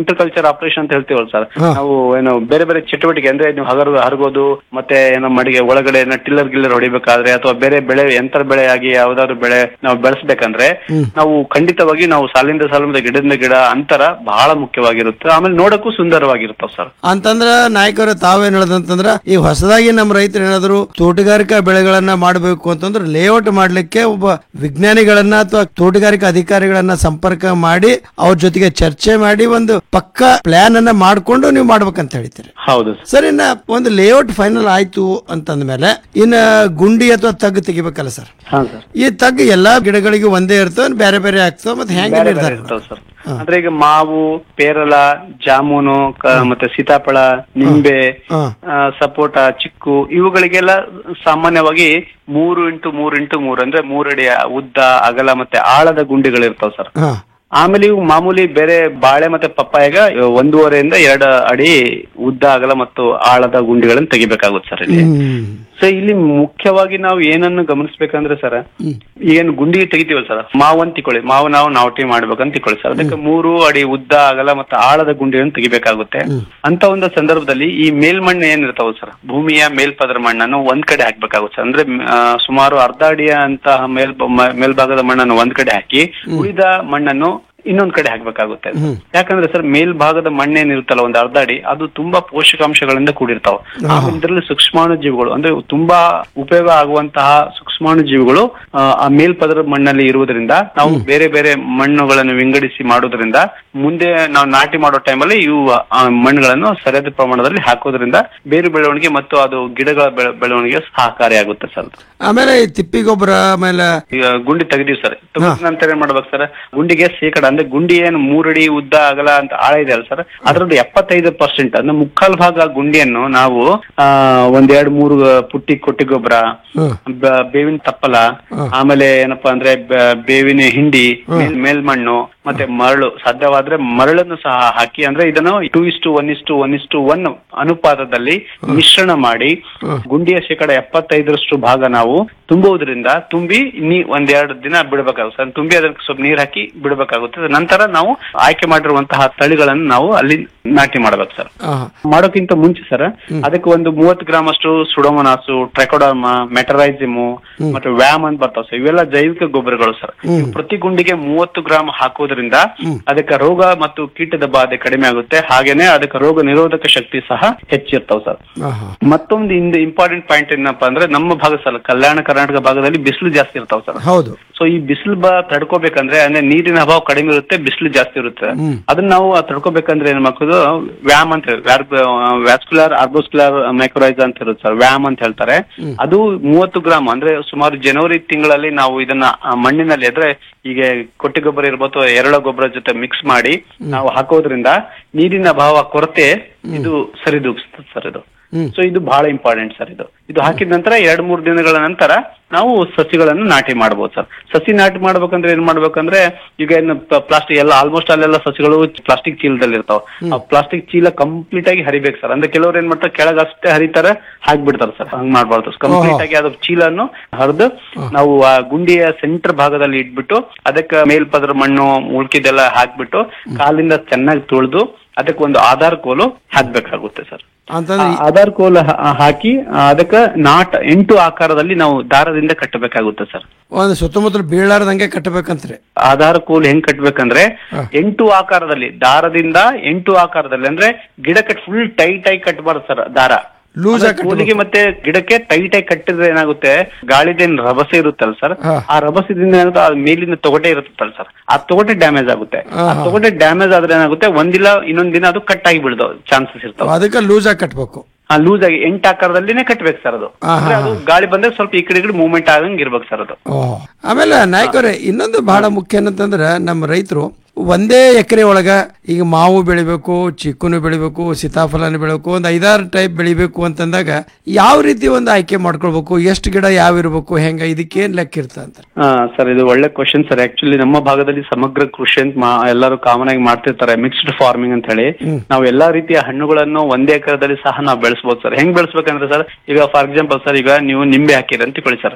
ಇಂಟರ್ ಕಲ್ಚರ್ ಆಪರೇಷನ್ ಅಂತ ಹೇಳ್ತೀವಲ್ಲ ಸರ್ ಹಾ. ನಾವು ಏನು ಬೇರೆ ಬೇರೆ ಚಟುವಟಿಕೆ ಅಂದ್ರೆ ನೀವು ಹಗರು ಹರಗೋದು ಮತ್ತೆ ಏನೋ ಮಡಿಗೆ ಒಳಗಡೆ ಏನೋ ಟಿಲ್ಲರ್ ಗಿಲ್ಲರ್ ಹೊಡಿಬೇಕಾದ್ರೆ ಅಥವಾ ಬೇರೆ ಬೆಳೆ ಯಂತ್ರ ಬೆಳೆ ಆಗಿ ಯಾವ್ದಾದ್ರು ಬೆಳೆ ನಾವು ಬೆಳೆಸ್ಬೇಕಂದ್ರೆ ಹ್ಮ್. ನಾವು ಖಂಡಿತವಾಗಿ ನಾವು ಸಾಲಿಂದ ಸಾಲಿಂದ ಗಿಡದಿಂದ ಗಿಡ ಅಂತರ ಬಹಳ ಮುಖ್ಯವಾಗಿರುತ್ತೆ ಆಮೇಲೆ ನೋಡಕ್ಕೂ ಸುಂದರವಾಗಿರ್ತಾವ ಸರ್ ಅಂತಂದ್ರ ನಾಯಕರು ತಾವೇನ್ ಹೇಳದಂತಂದ್ರ ಈ ಹೊಸದಾಗಿ ನಮ್ಮ ರೈತರು ಏನಾದ್ರು ತೋಟಗಾರಿಕಾ ಬೆಳೆಗಳನ್ನ ಮಾಡಬೇಕು ಅಂತಂದ್ರೆ ಲೇಔಟ್ ಮಾಡ್ಲಿಕ್ಕೆ ಒಬ್ಬ ವಿಜ್ಞಾನಿಗಳನ್ನ ಅಥವಾ ತೋಟಗಾರಿಕಾ ಅಧಿಕಾರಿಗಳನ್ನ ಸಂಪರ್ಕ ಮಾಡಿ ಅವ್ರ ಜೊತೆಗೆ ಚರ್ಚೆ ಮಾಡಿ ಒಂದು ಪಕ್ಕ ಪ್ಲಾನ್ ಅನ್ನ ಮಾಡ್ಕೊಂಡು ನೀವು ಮಾಡ್ಬೇಕಂತ ಹೇಳ್ತೀರಿ ಹೌದು ಸರ್ ಇನ್ನ ಒಂದು ಲೇಔಟ್ ಫೈನಲ್ ಆಯ್ತು ಅಂತಂದ್ಮೇಲೆ ಇನ್ನ ಗುಂಡಿ ಅಥವಾ ತಗ್ಗು ತೆಗಿಬೇಕಲ್ಲ ಸರ್ ಹಾ ಸರ್ ಈ ತಗ್ಗು ಎಲ್ಲಾ ಗಿಡಗಳಿಗೂ ಒಂದೇ ಇರ್ತವೆ ಬೇರೆ ಬೇರೆ ಆಗ್ತವೆ ಮತ್ತೆ ಹೆಂಗೆ ಬೇರೆ ನಿರ್ಧಾರ ಬೇರೆ ಇರ್ತಾವ್ ಸರ್ ಅಂದ್ರೆ ಈಗ ಮಾವು ಪೇರಲ ಜಾಮೂನು ಕ- ಮತ್ತೆ ಸೀತಾಫಳ ನಿಂಬೆ ಹಾ. ಆ, ಸಪೋಟ ಚಿಕ್ಕು ಇವುಗಳಿಗೆಲ್ಲ ಸಾಮಾನ್ಯವಾಗಿ ಮೂರು ಇಂಟು ಮೂರು ಇಂಟು ಮೂರು ಅಂದ್ರೆ ಮೂರಡಿ ಉದ್ದ ಅಗಲ ಮತ್ತೆ ಆಳದ ಗುಂಡಿಗಳಿರ್ತಾವ ಸರ್ ಹಾ ಆಮೇಲೆ ಇವು ಮಾಮೂಲಿ ಬೇರೆ ಬಾಳೆ ಮತ್ತೆ ಪಪ್ಪಾಯಗ ಒಂದೂವರೆಯಿಂದ ಎರಡು ಅಡಿ ಉದ್ದ ಅಗಲ ಮತ್ತು ಆಳದ ಗುಂಡಿಗಳನ್ನು ತೆಗಿಬೇಕಾಗುತ್ತೆ ಸರ್ ಇಲ್ಲಿ ಸೊ ಇಲ್ಲಿ ಮುಖ್ಯವಾಗಿ ನಾವು ಏನನ್ನು ಗಮನಿಸ್ಬೇಕಂದ್ರೆ ಸರ್ ಏನು ಗುಂಡಿ ತೆಗಿತೀವಲ್ಲ ಸರ್ ಮಾವು ಅಂತ ತಿಳ್ಕೊಳ್ಳಿ ಮಾವು ನಾವು ನಾವಟಿ ಮಾಡ್ಬೇಕಂತ ತಿಳ್ಕೊಳ್ಳಿ ಸರ್ ಅದಕ್ಕೆ ಮೂರು ಅಡಿ ಉದ್ದ ಅಗಲ ಮತ್ತು ಆಳದ ಗುಂಡಿಯನ್ನು ತೆಗಿಬೇಕಾಗುತ್ತೆ ಅಂತ ಒಂದು ಸಂದರ್ಭದಲ್ಲಿ ಈ ಮೇಲ್ಮಣ್ಣು ಏನಿರ್ತಾವ ಸರ್ ಭೂಮಿಯ ಮೇಲ್ಪದರ ಮಣ್ಣನ್ನು ಒಂದ್ ಕಡೆ ಹಾಕ್ಬೇಕಾಗುತ್ತೆ ಸರ್ ಅಂದ್ರೆ ಆ, ಸುಮಾರು ಅರ್ಧ ಅಡಿಯ ಅಂತಹ ಮೇಲ್ ಮ- ಮೇಲ್ಭಾಗದ ಮಣ್ಣನ್ನು ಒಂದ್ ಕಡೆ ಹಾಕಿ ಉಳಿದ ಮಣ್ಣನ್ನು ಇನ್ನೊಂದ್ ಕಡೆ ಹಾಕ್ಬೇಕಾಗುತ್ತೆ ಯಾಕಂದ್ರೆ ಸರ್ ಮೇಲ್ಭಾಗದ ಮಣ್ಣೇನಿರುತ್ತಲ್ಲ ಒಂದ್ ಅರ್ಧ ಅಡಿ ಅದು ತುಂಬಾ ಪೋಷಕಾಂಶಗಳಿಂದ ಕೂಡಿರ್ತಾವ ಆಮೇಲೆ ಇದರಲ್ಲಿ ಸೂಕ್ಷ್ಮಾಣು ಜೀವಿಗಳು ಅಂದ್ರೆ ತುಂಬಾ ಉಪಯೋಗ ಆಗುವಂತಹ ಸೂಕ್ಷ್ಮಾಣು ಜೀವಿಗಳು ಆ, ಆ ಮೇಲ್ಪದರ ಮಣ್ಣಲ್ಲಿ ಇರುವುದರಿಂದ ನಾವು ಬೇರೆ ಬೇರೆ ಮಣ್ಣುಗಳನ್ನು ವಿಂಗಡಿಸಿ ಮಾಡೋದ್ರಿಂದ ಮುಂದೆ ನಾವು ನಾಟಿ ಮಾಡೋ ಟೈಮಲ್ಲಿ ಇವು ಆ, ಮಣ್ಣುಗಳನ್ನು ಸರಿಯಾದ ಪ್ರಮಾಣದಲ್ಲಿ ಹಾಕೋದ್ರಿಂದ ಬೇರು ಬೆಳವಣಿಗೆ ಮತ್ತು ಅದು ಗಿಡಗಳ ಬೆಳ- ಬೆಳವಣಿಗೆ ಸಹಕಾರಿಯಾಗುತ್ತೆ ಸರ್ ಆಮೇಲೆ ಈ ತಿಪ್ಪಿ ಗೊಬ್ಬರ ಆಮೇಲೆ ಈಗ ಗುಂಡಿ ತೆಗ್ದೀವಿ ಸರ್ ತೆಗ್ದ ನಂತರ ಏನ್ ಮಾಡ್ಬೇಕು ಸರ್ ಗುಂಡಿಗೆ ಶೇಕಡ ಅಂದ್ರೆ ಗುಂಡಿ ಏನು ಮೂರಡಿ ಉದ್ದ ಅಗಲ ಅಂತ ಆಳ ಇದೆ ಅಲ್ಲ ಸರ್ ಅದರದ್ದು ಎಪ್ಪತ್ತೈದು ಪರ್ಸೆಂಟ್ ಅಂದ್ರೆ ಮುಕ್ಕಾಲ್ ಭಾಗ ಗುಂಡಿಯನ್ನು ನಾವು ಆ ಒಂದ್ ಎರಡ್ ಮೂರು ಪುಟ್ಟಿ ಕೊಟ್ಟಿ ಗೊಬ್ಬರ ಬ- ಬೇವಿನ ತಪ್ಪಲ ಆಮೇಲೆ ಏನಪ್ಪಾ ಅಂದ್ರೆ ಬ- ಬೇವಿನ ಹಿಂಡಿ ಮೇಲ್- ಮೇಲ್ಮಣ್ಣು ಮತ್ತೆ ಮರಳು ಸಾಧ್ಯವಾದ್ರೆ ಮರಳನ್ನು ಸಹ ಹಾಕಿ ಅಂದ್ರೆ ಇದನ್ನು two is to one is to one is to one ಅನುಪಾತದಲ್ಲಿ ಮಿಶ್ರಣ ಮಾಡಿ ಗುಂಡಿಯ ಶೇಕಡ ಎಪ್ಪತ್ತೈದರಷ್ಟು ಭಾಗ ನಾವು ತುಂಬುವುದರಿಂದ ತುಂಬಿ ನೀ ಒಂದೆರಡು ದಿನ ಬಿಡಬೇಕಾಗುತ್ತೆ ಸರ್ ತುಂಬಿ ಅದಕ್ಕೆ ಸ್ವಲ್ಪ ನೀರ್ ಹಾಕಿ ಬಿಡಬೇಕಾಗುತ್ತೆ ನಂತರ ನಾವು ಆಯ್ಕೆ ಮಾಡಿರುವಂತಹ ತಳಿಗಳನ್ನು ನಾವು ಅಲ್ಲಿ ನಾಟಿ ಮಾಡ್ಬೇಕು ಸರ್ ಮಾಡೋಕ್ಕಿಂತ ಮುಂಚೆ ಸರ್ ಅದಕ್ಕೆ ಒಂದು ಮೂವತ್ತು ಗ್ರಾಮ್ ಅಷ್ಟು ಸುಡೋಮನಾಸು ಟ್ರೆಕೋಡರ್ಮ ಮೆಟರೈಸಿಮು ಮತ್ತೆ ವ್ಯಾಮ್ ಅಂತ ಬರ್ತಾವ ಸರ್ ಇವೆಲ್ಲ ಜೈವಿಕ ಗೊಬ್ಬರಗಳು ಸರ್ ಇವು ಪ್ರತಿ ಗುಂಡಿಗೆ ಮೂವತ್ತು ಗ್ರಾಮ್ ಹಾಕೋದ್ರಿಂದ ಅದಕ್ಕೆ ರೋಗ ಮತ್ತು ಕೀಟದ ಬಾಧೆ ಕಡಿಮೆ ಆಗುತ್ತೆ ಹಾಗೇನೆ ಅದಕ್ಕೆ ರೋಗ ನಿರೋಧಕ ಶಕ್ತಿ ಸಹ ಹೆಚ್ಚಿರ್ತಾವ ಸರ್ ಮತ್ತೊಂದು ಇಂದು ಇಂಪಾರ್ಟೆಂಟ್ ಪಾಯಿಂಟ್ ಏನಪ್ಪಾ ಅಂದ್ರೆ ನಮ್ಮ ಭಾಗ ಸರ್ ಕಲ್ಯಾಣ ಕರ್ನಾಟಕ ಭಾಗದಲ್ಲಿ ಬಿಸಿಲು ಜಾಸ್ತಿ ಇರ್ತಾವ ಸರ್ ಹೌದು ಸೊ ಈ ಬಿಸಿಲು ಬ ತಡ್ಕೋಬೇಕಂದ್ರೆ ಅಂದ್ರೆ ನೀರಿನ ಅಭಾವ ಕಡಿಮೆ ಇರುತ್ತೆ ಬಿಸಿಲು ಜಾಸ್ತಿ ಇರುತ್ತೆ ಅದನ್ನ ನಾವು ತಡ್ಕೋಬೇಕಂದ್ರೆ ಏನ್ ಮಾಡ್ಕೋದು ವ್ಯಾಮ್ ಅಂತ ವ್ಯಾಸ್ಕುಲರ್ ಆರ್ಬೋಸ್ಕುಲರ್ ಮೈಕ್ರೋರೈಸ್ ಅಂತ ಇರುತ್ತೆ ಸರ್ ವ್ಯಾಮ್ ಅಂತ ಹೇಳ್ತಾರೆ ಅದು ಮೂವತ್ತು ಗ್ರಾಮ್ ಅಂದ್ರೆ ಸುಮಾರು ಜನವರಿ ತಿಂಗಳಲ್ಲಿ ನಾವು ಇದನ್ನ ಆ, ಮಣ್ಣಿನಲ್ಲಿ ಅಂದ್ರೆ ಈಗ ಕೊಟ್ಟಿ ಗೊಬ್ಬರ ಇರ್ಬೋದು ಎರೆಳ ಗೊಬ್ಬರ ಜೊತೆ ಮಿಕ್ಸ್ ಮಾಡಿ ನಾವು ಹಾಕೋದ್ರಿಂದ ನೀರಿನ ಅಭಾವ ಕೊರತೆ ಇದು ಸರಿದೂಗಿಸ್ತದೆ ಸರ್ ಇದು ಸೊ ಇದು ಬಹಳ ಇಂಪಾರ್ಟೆಂಟ್ ಸರ್ ಇದು ಇದು ಹಾಕಿದ ನಂತರ ಎರಡ್ ಮೂರು ದಿನಗಳ ನಂತರ ನಾವು ಸಸಿಗಳನ್ನು ನಾಟಿ ಮಾಡ್ಬೋದು ಸರ್ ಸಸಿ ನಾಟಿ ಮಾಡ್ಬೇಕಂದ್ರೆ ಏನ್ ಮಾಡ್ಬೇಕಂದ್ರೆ ಈಗ ಏನು ಪ್ಲಾಸ್ಟಿಕ್ ಎಲ್ಲ ಆಲ್ಮೋಸ್ಟ್ ಅಲ್ಲೆಲ್ಲ ಸಸಿಗಳು ಪ್ಲಾಸ್ಟಿಕ್ ಚೀಲದಲ್ಲಿ ಇರ್ತಾವ ಆ ಪ್ಲಾಸ್ಟಿಕ್ ಚೀಲ ಕಂಪ್ಲೀಟ್ ಆಗಿ ಹರಿಬೇಕು ಸರ್ ಅಂದ್ರೆ ಕೆಲವ್ರು ಏನ್ ಮಾಡ್ತಾರೆ ಕೆಳಗೆ ಅಷ್ಟೇ ಹರಿತಾರೆ ಹಾಕ್ಬಿಡ್ತಾರೆ ಸರ್ ಹಂಗ್ ಮಾಡ್ಬಾರ್ದು ಕಂಪ್ಲೀಟ್ ಆಗಿ ಅದು ಚೀಲನ್ನು ಹರಿದು ನಾವು ಆ ಗುಂಡಿಯ ಸೆಂಟರ್ ಭಾಗದಲ್ಲಿ ಇಟ್ಬಿಟ್ಟು ಅದಕ್ಕೆ ಮೇಲ್ಪದ್ರ ಮಣ್ಣು ಉಳ್ಕಿದೆಲ್ಲ ಹಾಕ್ಬಿಟ್ಟು ಕಾಲಿಂದ ಚೆನ್ನಾಗಿ ತುಳಿದು ಅದಕ್ಕೆ ಒಂದು ಆಧಾರ್ ಕೋಲು ಹಾಕ್ಬೇಕಾಗುತ್ತೆ ಸರ್ ಅಂತಂದ್ರೆ ಆ ಆಧಾರ್ ಕೋಲ್ ಹಾ- ಹಾಕಿ ಆ, ಅದಕ್ಕ ನಾಟ್ ಎಂಟು ಆಕಾರದಲ್ಲಿ ನಾವು ದಾರದಿಂದ ಕಟ್ಟಬೇಕಾಗುತ್ತೆ ಸರ್ ಒಂದು ಸುತ್ತಮುತ್ತಲು ಬೀಳಾರ್ದಂಗೆ ಕಟ್ಟಬೇಕಂತ್ರಿ ಆಧಾರ್ ಕೋಲ್ ಹೆಂಗ್ ಕಟ್ಬೇಕಂದ್ರೆ ಎಂಟು ಆಕಾರದಲ್ಲಿ ದಾರದಿಂದ ಎಂಟು ಆಕಾರದಲ್ಲಿ ಅಂದ್ರೆ ಗಿಡಕ್ಕೆ ಫುಲ್ ಟೈಟ್ ಆಗಿ ಕಟ್ಟಬಾರ್ದು ಸರ್ ದಾರ ಲೂಸ್ ಅಂದ್ರೆ ಕೋಲಿಗೆ ಮತ್ತೆ ಗಿಡಕ್ಕೆ ಟೈಟ್ ಆಗಿ ಕಟ್ಟಿದ್ರೆ ಏನಾಗುತ್ತೆ ಗಾಳಿದೇನ್ ರಭಸೆ ಇರುತ್ತಲ್ಲ ಸರ್ ಆ ರಭಸದಿಂದ ಏನಾಗುತ್ತೆ ಆ ಮೇಲಿನ ತೊಗಟೆ ಇರುತ್ತಲ್ಲ ಸರ್ ಆ ತೊಗಟೆ ಡ್ಯಾಮೇಜ್ ಆಗುತ್ತೆ ಆ ತೊಗಟೆ ಡ್ಯಾಮೇಜ್ ಆದ್ರೆ ಏನಾಗುತ್ತೆ ಒಂದಿಲ್ಲ ಇನ್ನೊಂದ್ ದಿನ ಅದು ಕಟ್ ಆಗಿ ಬಿಡ್ದು ಚಾನ್ಸಸ್ ಇರ್ತಾವೆ ಅದಕ್ಕೆ ಲೂಸ್ ಆಗಿ ಕಟ್ಬೇಕು ಆ ಲೂಸ್ ಆಗಿ ಎಂಟು ಆಕಾರದಲ್ಲಿನೇ ಕಟ್ಬೇಕು ಸರ್ ಅದು ಅಂದ್ರೆ ಅದು ಗಾಳಿ ಬಂದ್ರೆ ಸ್ವಲ್ಪ ಈ ಕಡೆ ಈ ಕಡೆ ಮೂವ್ಮೆಂಟ್ ಆಗಂಗ್ ಇರ್ಬೇಕು ಸರ್ ಅದು ಓ ಆಮೇಲೆ ನಾಯಕರೇ ಇನ್ನೊಂದು ಬಹಳ ಮುಖ್ಯ ಏನಂತಂದ್ರೆ ನಮ್ಮ ರೈತರು ಒಂದೇ ಎಕರೆ ಒಳಗ ಈಗ ಮಾವು ಬೆಳಿಬೇಕು ಚಿಕ್ಕುನು ಬೆಳಿಬೇಕು ಸೀತಾಫಲನ ಬೆಳಿಬೇಕು ಒಂದು ಐದಾರು ಟೈಪ್ ಬೆಳಿಬೇಕು ಅಂತಂದಾಗ ಯಾವ ರೀತಿ ಒಂದು ಆಯ್ಕೆ ಮಾಡ್ಕೊಳ್ಬೇಕು ಎಷ್ಟು ಗಿಡ ಯಾವ ಇರಬೇಕು ಹೆಂಗ ಇದಕ್ಕೇನ್ ಲೆಕ್ಕ ಇರ್ತ ಅಂತ ಹಾ ಸರ್ ಇದು ಒಳ್ಳೆ ಕ್ವಶನ್ ಸರ್ ಆಕ್ಚುಲಿ ನಮ್ಮ ಭಾಗದಲ್ಲಿ ಸಮಗ್ರ ಕೃಷಿ ಅಂತ ಮಾ- ಎಲ್ಲರೂ ಕಾಮನ್ ಆಗಿ ಮಾಡ್ತಿರ್ತಾರೆ ಮಿಕ್ಸ್ಡ್ ಫಾರ್ಮಿಂಗ್ ಅಂತ ಹೇಳಿ ನಾವು ಎಲ್ಲಾ ರೀತಿಯ ಹಣ್ಣುಗಳನ್ನು ಒಂದೇ ಎಕರೆದಲ್ಲಿ ಸಹ ನಾವು ಬೆಳೆಸಬಹುದು ಸರ್ ಹೆಂಗ್ ಬೆಳೆಸ್ಬೇಕಂದ್ರೆ ಸರ್ ಈಗ ಫಾರ್ ಎಕ್ಸಾಂಪಲ್ ಸರ್ ಈಗ ನೀವು ನಿಂಬೆ ಹಾಕಿರಿ ಅಂತ ತಿಳ್ಕೊಳ್ಳಿ ಸರ್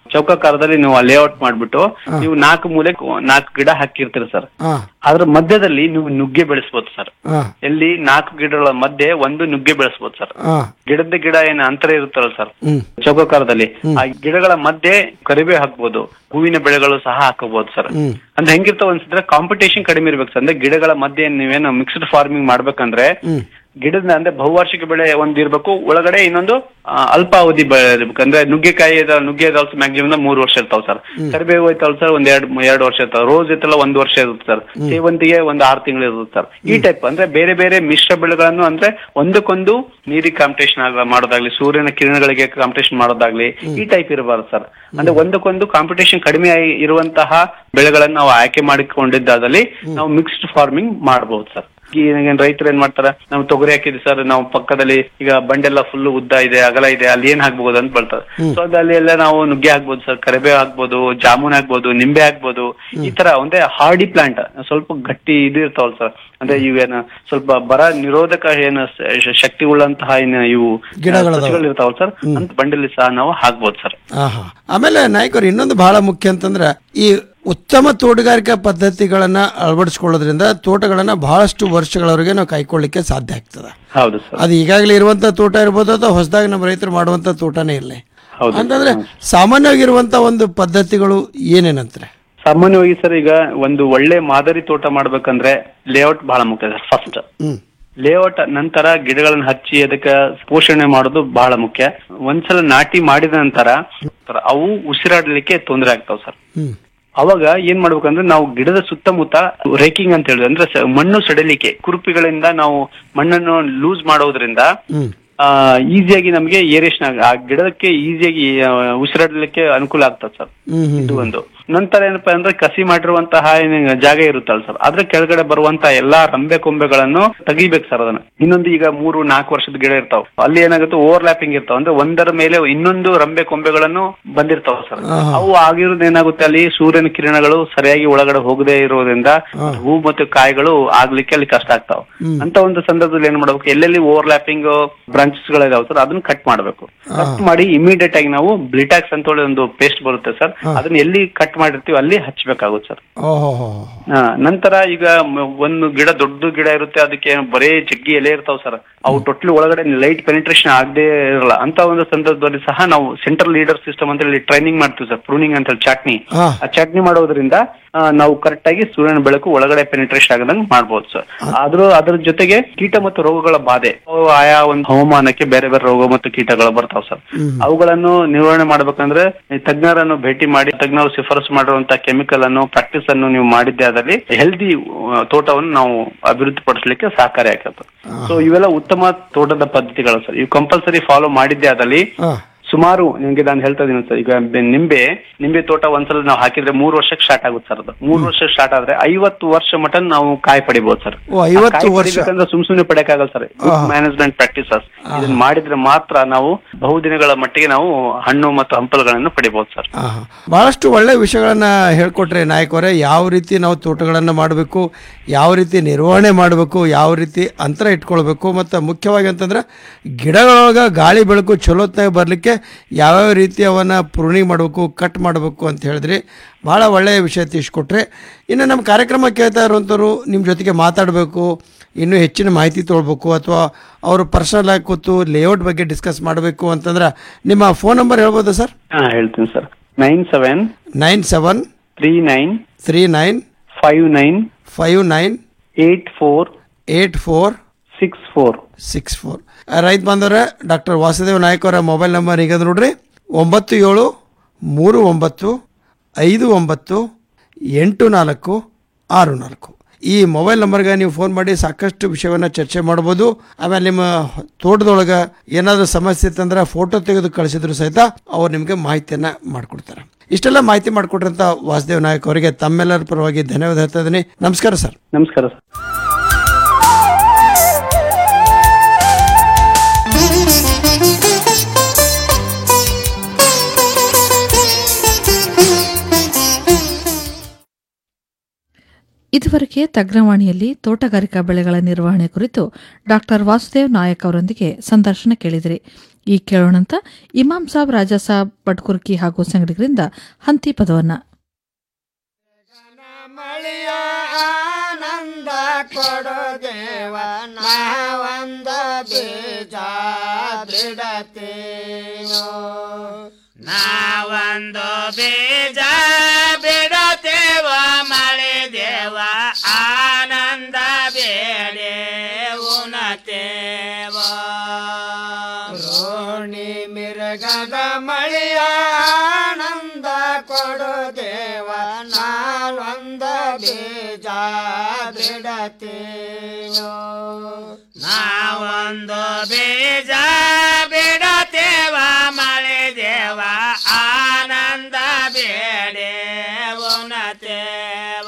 ಚೌಕಾಕಾರದಲ್ಲಿ ನೀವು ಲೇಔಟ್ ಮಾಡ್ಬಿಟ್ಟು ಹಾ. ನೀವು ನಾಲ್ಕು ಮೂಲೆ ನಾಲ್ಕು ಗಿಡ ಹಾಕಿರ್ತೀರಿ ಸರ್ ಹಾ ಅದ್ರ ಮಧ್ಯದಲ್ಲಿ ನೀವು ನುಗ್ಗೆ ಬೆಳೆಸ್ಬೋದು ಸರ್ ಹಾ ಎಲ್ಲಿ ನಾಲ್ಕು ಗಿಡಗಳ ಮಧ್ಯೆ ಒಂದು ನುಗ್ಗೆ ಬೆಳೆಸ್ಬೋದು ಸರ್ ಹಾ ಗಿಡದ ಗಿಡ ಏನ್ ಅಂತರ ಇರುತ್ತಲ್ಲ ಸರ್ ಹ್ಮ್ ಚೌಕಾಕಾರದಲ್ಲಿ ಆ ಗಿಡಗಳ ಮಧ್ಯೆ ಕರಿಬೇವು ಹಾಕ್ಬೋದು ಹೂವಿನ ಬೆಳೆಗಳು ಸಹ ಹಾಕಬಹುದು ಸರ್ ಹ್ಮ್ ಅಂದ್ರೆ ಹೆಂಗಿರ್ತಾವ ಅನ್ಸಿದ್ರೆ ಕಾಂಪಿಟೇಷನ್ ಕಡಿಮೆ ಇರ್ಬೇಕು ಸರ್ ಅಂದ್ರೆ ಗಿಡಗಳ ಮಧ್ಯೆ ನೀವೇನು ಮಿಕ್ಸ್ಡ್ ಫಾರ್ಮಿಂಗ್ ಮಾಡ್ಬೇಕಂದ್ರೆ ಹ್ಮ್ ಗಿಡದ ಅಂದ್ರೆ ಬಹುವಾರ್ಷಿಕ ಬೆಳೆ ಒಂದ್ ಇರ್ಬೇಕು ಒಳಗಡೆ ಇನ್ನೊಂದು ಆ, ಅಲ್ಪಾವಧಿ ಬೆಳೆ ಇರ್ಬೇಕು ಅಂದ್ರೆ ನುಗ್ಗೆಕಾಯಿ ಇದಾವ ನುಗ್ಗೆ ಇದಾವ ಮ್ಯಾಕ್ಸಿಮಮ್ ಮೂರು ವರ್ಷ ಇರ್ತಾವ ಸರ್ ಹ್ಮ್. ಕರಿಬೇವು ಐತಲ್ಲ ಸರ್ ಒಂದ್ ಎರಡ್ ಎರಡು ವರ್ಷ ಇರ್ತಾವ ರೋಸ್ ಐತಲ್ಲ ಒಂದ್ ವರ್ಷ ಇರುತ್ತೆ ಸರ್ ಸೇವಂತಿಗೆ ಒಂದ್ ಆರು ತಿಂಗಳು ಇರುತ್ತೆ ಸರ್ ಈ ಟೈಪ್ ಅಂದ್ರೆ ಬೇರೆ ಬೇರೆ ಮಿಶ್ರ ಬೆಳೆಗಳನ್ನು ಅಂದ್ರೆ ಒಂದಕ್ಕೊಂದು ನೀರಿಗೆ ಕಾಂಪಿಟೇಷನ್ ಮಾಡೋದಾಗ್ಲಿ ಸೂರ್ಯನ ಕಿರಣಗಳಿಗೆ ಕಾಂಪಿಟೇಷನ್ ಮಾಡೋದಾಗ್ಲಿ ಈ ಟೈಪ್ ಇರಬಾರ್ದು ಸರ್ ಅಂದ್ರೆ ಒಂದಕ್ಕೊಂದು ಕಾಂಪಿಟೇಷನ್ ಕಡಿಮೆ ಆಗಿ ಇರುವಂತಹ ಬೆಳೆಗಳನ್ನು ನಾವು ಆಯ್ಕೆ ಮಾಡಿಕೊಂಡಿದ್ದಾದಲ್ಲಿ ನಾವು ಮಿಕ್ಸ್ಡ್ ಫಾರ್ಮಿಂಗ್ ಮಾಡಬಹುದು ಸರ್ ಈಗ ರೈತರು ಏನ್ ಮಾಡ್ತಾರ ನಾವು ತೊಗರಿ ಹಾಕಿದ್ವಿ ಸರ್ ನಾವು ಪಕ್ಕದಲ್ಲಿ ಈಗ ಬಂಡೆಲ್ಲ ಫುಲ್ ಉದ್ದ ಇದೆ ಅಗಲ ಇದೆ ಅಲ್ಲಿ ಏನ್ ಹಾಕ್ಬಹುದು ಅಂತ ಬರ್ತಾರೆ ಸೊ ಅಲ್ಲಿ ಎಲ್ಲ ನಾವು ನುಗ್ಗೆ ಹಾಕ್ಬೋದು ಸರ್ ಕರಿಬೇವು ಹಾಕ್ಬೋದು ಜಾಮೂನ್ ಹಾಕ್ಬೋದು ನಿಂಬೆ ಹಾಕ್ಬೋದು ಈ ತರ ಒಂದೇ ಹಾರ್ಡಿ ಪ್ಲಾಂಟ್ ಸ್ವಲ್ಪ ಗಟ್ಟಿ ಇದು ಇರ್ತಾವಲ್ಲ ಸರ್ ಅಂದ್ರೆ ಇವೇನ ಸ್ವಲ್ಪ ಬರ ನಿರೋಧಕ ಏನು ಶ- ಶಕ್ತಿ ಉಳ್ಳಂತಹ ಏನು ಇವು ಗಿಡಗಳದಾವ. ಸಸಿಗಳು ಇರ್ತಾವಲ್ಲ ಸರ್ ಅಂತ ಬಂಡೆಲಿ ಸಹ ನಾವು ಹಾಕ್ಬೋದು ಸರ್ ಆಹಾ ಆಮೇಲೆ ನಾಯಕರು ಇನ್ನೊಂದು ಬಹಳ ಮುಖ್ಯ ಅಂತಂದ್ರೆ ಈ ಉತ್ತಮ ತೋಟಗಾರಿಕಾ ಪದ್ಧತಿಗಳನ್ನ ಅಳವಡಿಸ್ಕೊಳ್ಳೋದ್ರಿಂದ ತೋಟಗಳನ್ನ ಬಹಳಷ್ಟು ವರ್ಷಗಳವರೆಗೆ ನಾವು ಕಾಯ್ಕೊಳ್ಳಿಕ್ಕೆ ಸಾಧ್ಯ ಆಗ್ತದೆ ಹೌದು ಸರ್ ಅದು ಈಗಾಗಲೇ ಇರುವಂತ ತೋಟ ಇರ್ಬೋದು ಅಥವಾ ಹೊಸದಾಗಿ ನಮ್ಮ ರೈತರು ಮಾಡುವಂತ ತೋಟನೇ ಇರಲಿ ಹೌದು. ಅಂತಂದ್ರೆ ಸಾಮಾನ್ಯವಾಗಿರುವಂತ ಒಂದು ಪದ್ಧತಿಗಳು ಏನೇನಂತಾರೆ ಸಾಮಾನ್ಯವಾಗಿ ಸರ್ ಈಗ ಒಂದು ಒಳ್ಳೆ ಮಾದರಿ ತೋಟ ಮಾಡ್ಬೇಕಂದ್ರೆ ಲೇಔಟ್ ಬಹಳ ಮುಖ್ಯ ಸರ್ ಫಸ್ಟ್ ಹ್ಮ್ ಲೇಔಟ್ ನಂತರ ಗಿಡಗಳನ್ನ ಹಚ್ಚಿ ಅದಕ್ಕೆ ಪೋಷಣೆ ಮಾಡೋದು ಬಹಳ ಮುಖ್ಯ ಒಂದ್ಸಲ ನಾಟಿ ಮಾಡಿದ ನಂತರ ಅವು ಉಸಿರಾಡಲಿಕ್ಕೆ ತೊಂದರೆ ಆಗ್ತಾವ ಸರ್ ಹ್ಮ್ ಅವಾಗ ಏನ್ ಮಾಡ್ಬೇಕಂದ್ರೆ ನಾವು ಗಿಡದ ಸುತ್ತಮುತ್ತ ರೇಕಿಂಗ್ ಅಂತ ಹೇಳಿದ್ರೆ ಅಂದ್ರೆ ಸ- ಮಣ್ಣು ಸಡಿಲಿಕ್ಕೆ ಕುರುಪಿಗಳಿಂದ ನಾವು ಮಣ್ಣನ್ನು ಲೂಸ್ ಮಾಡೋದ್ರಿಂದ ಹ್ಮ್ ಈಸಿಯಾಗಿ ನಮಗೆ ಏರೇಷನ್ ಆ ಗಿಡಕ್ಕೆ ಈಸಿಯಾಗಿ ಉಸಿರಾಡಲಿಕ್ಕೆ ಅನುಕೂಲ ಆಗ್ತದೆ ಸರ್ ಹ್ಮ್ ಹ್ಮ್ ಇದು ಒಂದು ನಂತರ ಏನಪ್ಪಾ ಅಂದ್ರೆ ಕಸಿ ಮಾಡಿರುವಂತಹ ಏನ್ ಜಾಗ ಇರುತ್ತಲ್ಲ ಸರ್ ಅದ್ರ ಕೆಳಗಡೆ ಬರುವಂತಹ ಎಲ್ಲಾ ರಂಬೆ ಕೊಂಬೆಗಳನ್ನು ತೆಗಿಬೇಕು ಸರ್ ಅದನ್ನ ಇನ್ನೊಂದು ಈಗ ಮೂರು ನಾಲ್ಕು ವರ್ಷದ ಗಿಡ ಇರ್ತಾವ ಅಲ್ಲಿ ಏನಾಗುತ್ತೆ ಓವರ್ ಲ್ಯಾಪಿಂಗ್ ಇರ್ತಾವ ಅಂದ್ರೆ ಒಂದರ ಮೇಲೆ ಇನ್ನೊಂದು ರಂಬೆ ಕೊಂಬೆಗಳನ್ನು ಬಂದಿರ್ತಾವ ಸರ್ ಆಹಾ. ಅವು ಆಗಿರೋದು ಏನಾಗುತ್ತೆ ಅಲ್ಲಿ ಸೂರ್ಯನ ಕಿರಣಗಳು ಸರಿಯಾಗಿ ಒಳಗಡೆ ಹೋಗದೆ ಇರೋದ್ರಿಂದ ಹೂ ಮತ್ತು ಕಾಯಿಗಳು ಆಗ್ಲಿಕ್ಕೆ ಅಲ್ಲಿ ಕಷ್ಟ ಆಗ್ತಾವ ಹ್ಮ್. ಅಂತ ಒಂದು ಸಂದರ್ಭದಲ್ಲಿ ಏನ್ ಮಾಡ್ಬೇಕು ಎಲ್ಲೆಲ್ಲಿ ಓವರ್ ಲ್ಯಾಪಿಂಗ್ ಬ್ರಾಂಚಸ್ ಗಳಿದಾವೆ ಸರ್ ಅದನ್ನ ಕಟ್ ಮಾಡ್ಬೇಕು ಕಟ್ ಮಾಡಿ ಇಮಿಡಿಯೇಟ್ ಆಗಿ ನಾವು ಬ್ಲಿಟಾಕ್ಸ್ ಅಂತ ಹೇಳಿ ಒಂದು ಪೇಸ್ಟ್ ಬರುತ್ತೆ ಸರ್ ಅದನ್ನ ಎಲ್ಲಿ ಕಟ್ ಮಾಡಿರ್ತೀವಿ ಅಲ್ಲಿ ಹಚ್ಬೇಕಾಗುತ್ತೆ ಸರ್ ಓಹೋ ಆ, ನಂತರ ಈಗ ಮ- ಒಂದು ಗಿಡ ದೊಡ್ಡ ಗಿಡ ಇರುತ್ತೆ ಅದಕ್ಕೆ ಬರೇ ಜಗ್ಗಿ ಎಲೆ ಇರ್ತಾವ ಸರ್ ಅವು ಟೋಟಲಿ ಒಳಗಡೆ ಲೈಟ್ ಪೆನಿಟ್ರೇಷನ್ ಆಗದೆ ಇರಲ್ಲ ಅಂತ ಒಂದು ಸಂದರ್ಭದಲ್ಲಿ ಸಹ ನಾವು ಸೆಂಟ್ರಲ್ ಲೀಡರ್ ಸಿಸ್ಟಮ್ ಅಂತ ಹೇಳಿ ಟ್ರೈನಿಂಗ್ ಮಾಡ್ತೀವಿ ಸರ್ ಪ್ರೂನಿಂಗ್ ಅಂತ ಹೇಳಿ ಚಾಟ್ನಿ ಹಾ. ಆ ಚಟ್ನಿ ಮಾಡೋದ್ರಿಂದ ಆ, ನಾವು ಕರೆಕ್ಟ್ ಆಗಿ ಸೂರ್ಯನ ಬೆಳಕು ಒಳಗಡೆ ಪೆನಿಟ್ರೇಷನ್ ಆಗದಂಗ್ ಮಾಡ್ಬೋದು ಸರ್ ಆದ್ರೂ ಅದ್ರ ಜೊತೆಗೆ ಕೀಟ ಮತ್ತು ರೋಗಗಳ ಬಾಧೆ ಅವು ಆಯಾ ಒಂದು ಹವಾಮಾನಕ್ಕೆ ಬೇರೆ ಬೇರೆ ರೋಗ ಮತ್ತು ಕೀಟಗಳು ಬರ್ತಾವ ಸರ್ ಅವುಗಳನ್ನು ನಿರ್ವಹಣೆ ಮಾಡ್ಬೇಕಂದ್ರೆ ಈ ತಜ್ಞರನ್ನು ಭೇಟಿ ಮಾಡಿ ತಜ್ಞರು ಶಿಫಾರಸು ಮಾಡಿರುವಂತಹ ಕೆಮಿಕಲ್ ಅನ್ನು ಪ್ರಾಕ್ಟೀಸ್ ಅನ್ನು ನೀವು ಮಾಡಿದ್ದೆ ಆದಲ್ಲಿ ಹೆಲ್ದಿ ತೋಟವನ್ನು ನಾವು ಅಭಿವೃದ್ಧಿ ಪಡಿಸಲಿಕ್ಕೆ ಸಹಕಾರಿ ಆಗತ್ತೆ ಸೊ ಇವೆಲ್ಲ ಉತ್ತಮ ತೋಟದ ಪದ್ಧತಿಗಳು ಸರ್ ಇವು ಕಂಪಲ್ಸರಿ ಫಾಲೋ ಮಾಡಿದ್ದೆ ಆದಲ್ಲಿ ಹಾ ಸುಮಾರು ನಿಮ್ಗೆ ನಾನು ಹೇಳ್ತಾ ಇದೀನಿ ಸರ್ ಈಗ ಬೆ- ನಿಂಬೆ ನಿಂಬೆ ತೋಟ ಒಂದ್ಸಲ ನಾವು ಹಾಕಿದ್ರೆ ಮೂರು ವರ್ಷಕ್ಕೆ ಸ್ಟಾರ್ಟ್ ಆಗುತ್ತೆ ಸರ್ ಅದು ಮೂರು ವರ್ಷ ಸ್ಟಾರ್ಟ್ ಆದ್ರೆ ಐವತ್ತು ವರ್ಷ ಮಟ ನಾವು ಕಾಯಿ ಪಡಿಬಹುದು ಸರ್ ಓ, 50 ವರ್ಷ. ಪಡಿಬೇಕಂದ್ರೆ ಸುಮ್ ಸುಮ್ನೆ ಪಡೆಯಕ್ಕಾಗಲ್ಲ ಸರ್ ಆಹಾ. ಮ್ಯಾನೇಜ್ಮೆಂಟ್ ಪ್ರಾಕ್ಟೀಸಸ್ ಇದನ್ನ ಮಾಡಿದ್ರೆ ಮಾತ್ರ ನಾವು ಬಹುದಿನಗಳ ಮಟ್ಟಿಗೆ ನಾವು ಹಣ್ಣು ಮತ್ತು ಹಂಪಲುಗಳನ್ನು ಪಡಿಬಹುದು ಸರ್ ಆಹಾ. ಬಹಳಷ್ಟು ಒಳ್ಳೆ ವಿಷಯಗಳನ್ನ ಹೇಳ್ಕೊಟ್ರೆ ನಾಯಕವರೇ ಯಾವ ರೀತಿ ನಾವು ತೋಟಗಳನ್ನು ಮಾಡಬೇಕು ಯಾವ ರೀತಿ ನಿರ್ವಹಣೆ ಮಾಡಬೇಕು ಯಾವ ರೀತಿ ಅಂತರ ಇಟ್ಕೊಳ್ಬೇಕು ಮತ್ತು ಮುಖ್ಯವಾಗಿ ಅಂತಂದ್ರೆ ಗಿಡಗಳೊಳಗೆ ಗಾಳಿ ಬೆಳಕು ಚಲೋತ್ನಾಗ ಬರಲಿಕ್ಕೆ ಯಾವ್ಯಾವ ರೀತಿ ಅವನ್ನ ಪ್ರೂನಿಂಗ್ ಮಾಡಬೇಕು ಕಟ್ ಮಾಡಬೇಕು ಅಂತ ಹೇಳಿದ್ರಿ ಭಾಳ ಒಳ್ಳೆಯ ವಿಷಯ ತಿಳಿಸ್ಕೊಟ್ರೆ ಇನ್ನು ನಮ್ಮ ಕಾರ್ಯಕ್ರಮ ಕೇಳ್ತಾ ಇರುವಂಥವ್ರು ನಿಮ್ಮ ಜೊತೆಗೆ ಮಾತಾಡಬೇಕು ಇನ್ನೂ ಹೆಚ್ಚಿನ ಮಾಹಿತಿ ತೊಗೊಳ್ಬೇಕು ಅಥವಾ ಅವರು ಪರ್ಸನಲ್ ಆಗಿ ಕೂತು ಲೇಔಟ್ ಬಗ್ಗೆ ಡಿಸ್ಕಸ್ ಮಾಡಬೇಕು ಅಂತಂದ್ರೆ ನಿಮ್ಮ ಫೋನ್ ನಂಬರ್ ಹೇಳ್ಬೋದಾ ಸರ್ ಹಾ ಹೇಳ್ತೀನಿ sir nine seven nine seven three nine three nine five nine five nine eight four eight four six four six four ರೈತ ಬಾಂಧವ್ರೆ ಡಾಕ್ಟರ್ ವಾಸುದೇವ್ ನಾಯ್ಕ ಅವರ ಮೊಬೈಲ್ ನಂಬರ್ ಈಗ ನೋಡ್ರಿ ಒಂಬತ್ತು ಏಳು ಮೂರು ಒಂಬತ್ತು ಐದು ಒಂಬತ್ತು ಎಂಟು ನಾಲ್ಕು ಆರು ನಾಲ್ಕು ಈ ಮೊಬೈಲ್ ನಂಬರ್ಗೆ ನೀವು ಫೋನ್ ಮಾಡಿ ಸಾಕಷ್ಟು ವಿಷಯವನ್ನು ಚರ್ಚೆ ಮಾಡ್ಬೋದು ಆಮೇಲೆ ನಿಮ್ಮ ತೋಟದೊಳಗೆ ಏನಾದರೂ ಸಮಸ್ಯೆ ಇತ್ತಂದ್ರೆ ಫೋಟೋ ತೆಗೆದು ಕಳಿಸಿದ್ರು ಸಹಿತ ಅವ್ರು ನಿಮಗೆ ಮಾಹಿತಿಯನ್ನು ಮಾಡಿಕೊಡ್ತಾರೆ ಇಷ್ಟೆಲ್ಲ ಮಾಹಿತಿ ಮಾಡಿಕೊಟ್ರಂತ ವಾಸುದೇವ್ ನಾಯಕ್ ಅವರಿಗೆ ತಮ್ಮೆಲ್ಲರ ಪರವಾಗಿ ಧನ್ಯವಾದ ಹೇಳ್ತಾ ಇದ್ದೀನಿ ನಮಸ್ಕಾರ ಸರ್ ನಮಸ್ಕಾರ ಸರ್ ಇದುವರೆಗೆ ತಜ್ಞವಾಣಿಯಲ್ಲಿ ತೋಟಗಾರಿಕಾ ಬೆಳೆಗಳ ನಿರ್ವಹಣೆ ಕುರಿತು ಡಾಕ್ಟರ್ ವಾಸುದೇವ್ ನಾಯಕ್ ಅವರೊಂದಿಗೆ ಸಂದರ್ಶನ ಕೇಳಿದಿರಿ ಈ ಕೇಳೋಣಂತ ಇಮಾಮ್ ಸಾಬ್ ರಾಜಾ ಸಾಬ್ ಬಡ್ಕುರ್ಕಿ ಹಾಗೂ ಸಂಗಡಿಗರಿಂದ ಹಂತಿ ಪದವನ್ನ ಆನಂದ ಕೊಡು ದೇವ ನಾವಂದ ಬೀಜ ಬಿಡತೇನೋ ನಾವೊಂದು ಬೀಜ ಬಿಡತೇವ ಮಳೆ ದೇವ ಆನಂದ ಬೇಡೆ ಉಣತೇವ ರೋಣಿ ಮಿರಗದ ಮಳೆಯ ಆನಂದ ಕೊಡು ದೇವ ನಾವೊಂದ ಬೀಜ ಬಿಡತೇನೋ ನಾವೊಂದು ಬೀಜ ಬಿಡತೇವ ಮಳೆ ದೇವ ಆನಂದ ಬೇಡೆ ಉಣತೇವ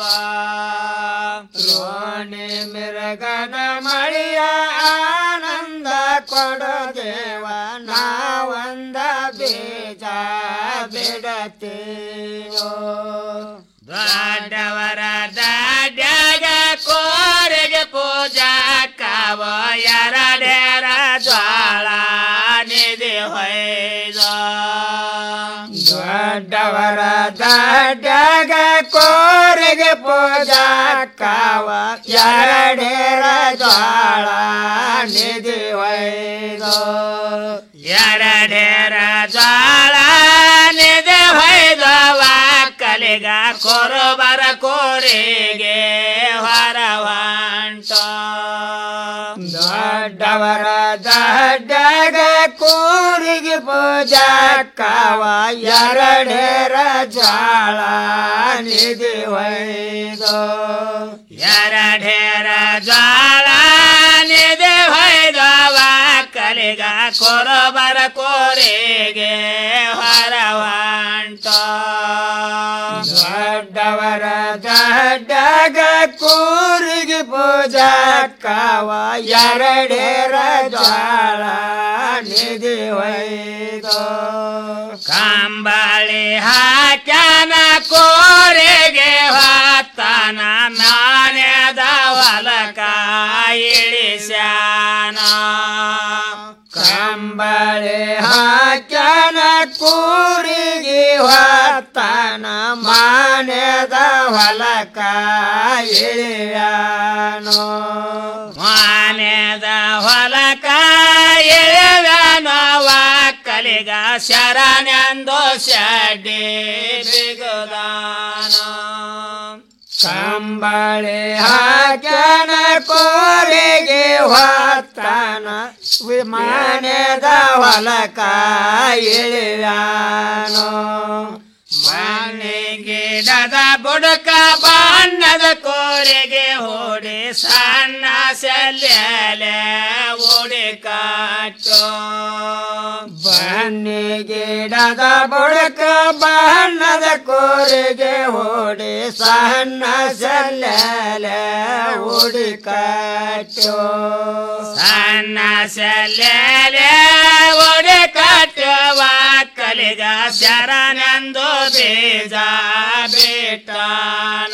ರೋಣಿ ಮಿರಗದ ಮಳೆಯ ಆನಂದ ಕೊಡು ದೇವ ನಾವಂದ ಬೀಜ ಬಿಡತೇವೋ ದೊಡ್ಡವರ ದಾಡ್ಯಾಗ ಕೋರೆಗೆ ಪೂಜಾ ಕಾವ ಎರಡೆರ ಜ್ವಾಳ ನಿಧಿ ಹೊಯ್ದ ದೊಡ್ಡವರ ದಾಡ್ಯಾಗ ಕೋರೆಗೆ ಪೂಜಾ ಕಾವ ಎರಡೆರ ಜ್ವಾಳ ನಿಧಿ ಹೊಯ್ದ ಎರಡೆರ ಜ್ವಾಳ ನಿಧಿ ಹೊಯ್ದವ ಕಲಿಗ ಕೊರಬರ ಕೋರಿಗೆ ಹೊರವಂಟ ದೊಡ್ಡವರ ದಡ್ಡಗ ಕೂರಿಗೆ ಪೂಜಾ ಕಾವ ಎರಡೆರ ಜಾಳ ನಿಧಿ ಹೊಯ್ದು ಎರಡೆರ ಜಾಳ ನಿಧಿ ಹೊಯ್ದವ ಕಲಿಗ ಕೊರಬರ ಕೋರಿಗೆ ಹೊರವಂಟ ದೊಡ್ಡವರ ದಡ್ಡಗ ಕೂರಿಗೆ ಪೂಜಾ ಕಾವ ಎರಡೆರ ಜ್ವಾಳ ನಿಧಿ ಹೊಯ್ದು ಕಂಬಳಿ ಹಾಕ್ಯಾನ ಕೋರೆಗೆ ಹೊತ್ತನ ನಾಣ್ಯದ ಹೊಲಕ ಇಳಿಸ್ಯಾನ ಕಂಬಳಿ ಹಾಕ್ಯಾನ ಕೂರಿಗೆ ಹೊತ್ತನ ಮಾನ್ಯದ ಹೊಲಕ ಇಳಿಯಾನೋ ಮಾನ್ಯದ ಹೊಲಕ ಇಳಿಯಾನೋ ಕಲಿಗ ಶರಣೆಂದು ಶಡ್ಡಿ ಬಿಗುದಾನೋ ಕಂಬಳಿ ಹಾಕ್ಯಾನ ಕೋರಿಗೆ ಹೊತ್ತನ ವಿಮಾನದ ಹೊಲಕ ಇಳಿಯಾನೋ ಗಿಡದ ಬುಡಕ ಬಣ್ಣದ ಕೋರಿಗೆ ಓಡಿ ಸಣ್ಣ ಸೆಲ್ಲೆ ಓಡಿ ಕಾಟೋ ಬನ್ನಿ ಗಿಡದ ಬುಡಕ ಬಣ್ಣದ ಕೋರಿಗೆ ಓಡಿ ಸಣ್ಣ ಸೆಲ್ಲೆ ಓಡಿ ಕಾಟೋ ಸಣ್ಣ ಸೆಲ್ಲೆ ಓಡಿ ಕಾಟುವ ಕಲಿಗ ಶರಣೆಂದು ಬೀಜ ಬಿಟ್ಟಾನ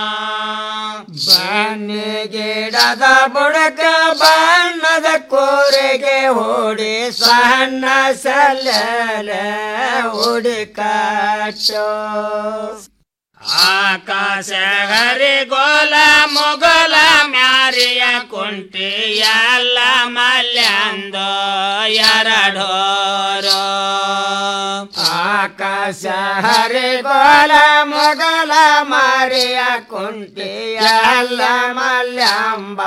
ಬನ್ನಿ ಗಿಡದ ಬುಡಕ ಬಣ್ಣದ ಕೋರೆಗೆ ಓಡಿ ಸಣ್ಣ ಸಲ್ಲ ಓಡಿ ಕಾಚೋ ಆಕಾಶ ಹರಿ ಗೋಲ ಮೊಗಲ ಮ್ಯಾರಿಯ ಕುಂಟಿ ಎಲ್ಲ ಮಲ್ಯಾಂದೋ ಎರಡೋರೋ ಆಕಾಶ ಹರಿ ಗೋಲ ಮೊಗಲ ಮಾರಿಯ ಕುಂಟಿ ಎಲ್ಲ ಮಲ್ಯಾಂಬ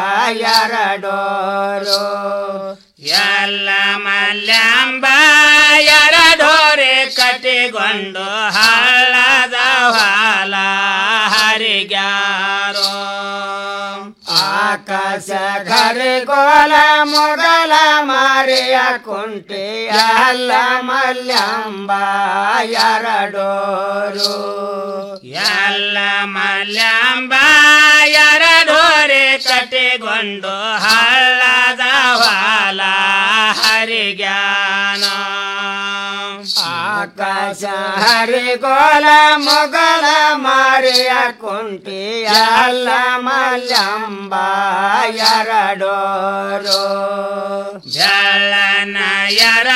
ಎರಡೋರೋ ಎಲ್ಲ ಮಲ್ಯಾಂಬ ಎರಡೋರೆ ಕಟ್ಟಿಕೊಂಡು ಹಳ್ಳದ ಹಾಲ ಹರಿಗ್ಯಾರೋ ಆಕಾಶ ಗೋಲ ಮೊಗಲ ಮಾರಿಯ ಕುಂಟಿ ಎಲ್ಲ ಮಲ್ಯಾಂಬ ಎರಡೋರು ಎಲ್ಲ ಮಲ್ಯಾಂಬ ಎರಡೋರೆ ಕಟ್ಟಿಕೊಂಡು ಹಳ್ಳದ ಹಾಲ ಹರಿಗ್ಯಾನ ಆಕಾಶ ಹರಿಗೋಲ ಮೊಗಲ ಮಾರಿಯ ಕುಂಟಿ ಎಲ್ಲ ಮಲ್ಲಂಬ ಎರಡೋರು ಜಲನ ಎರ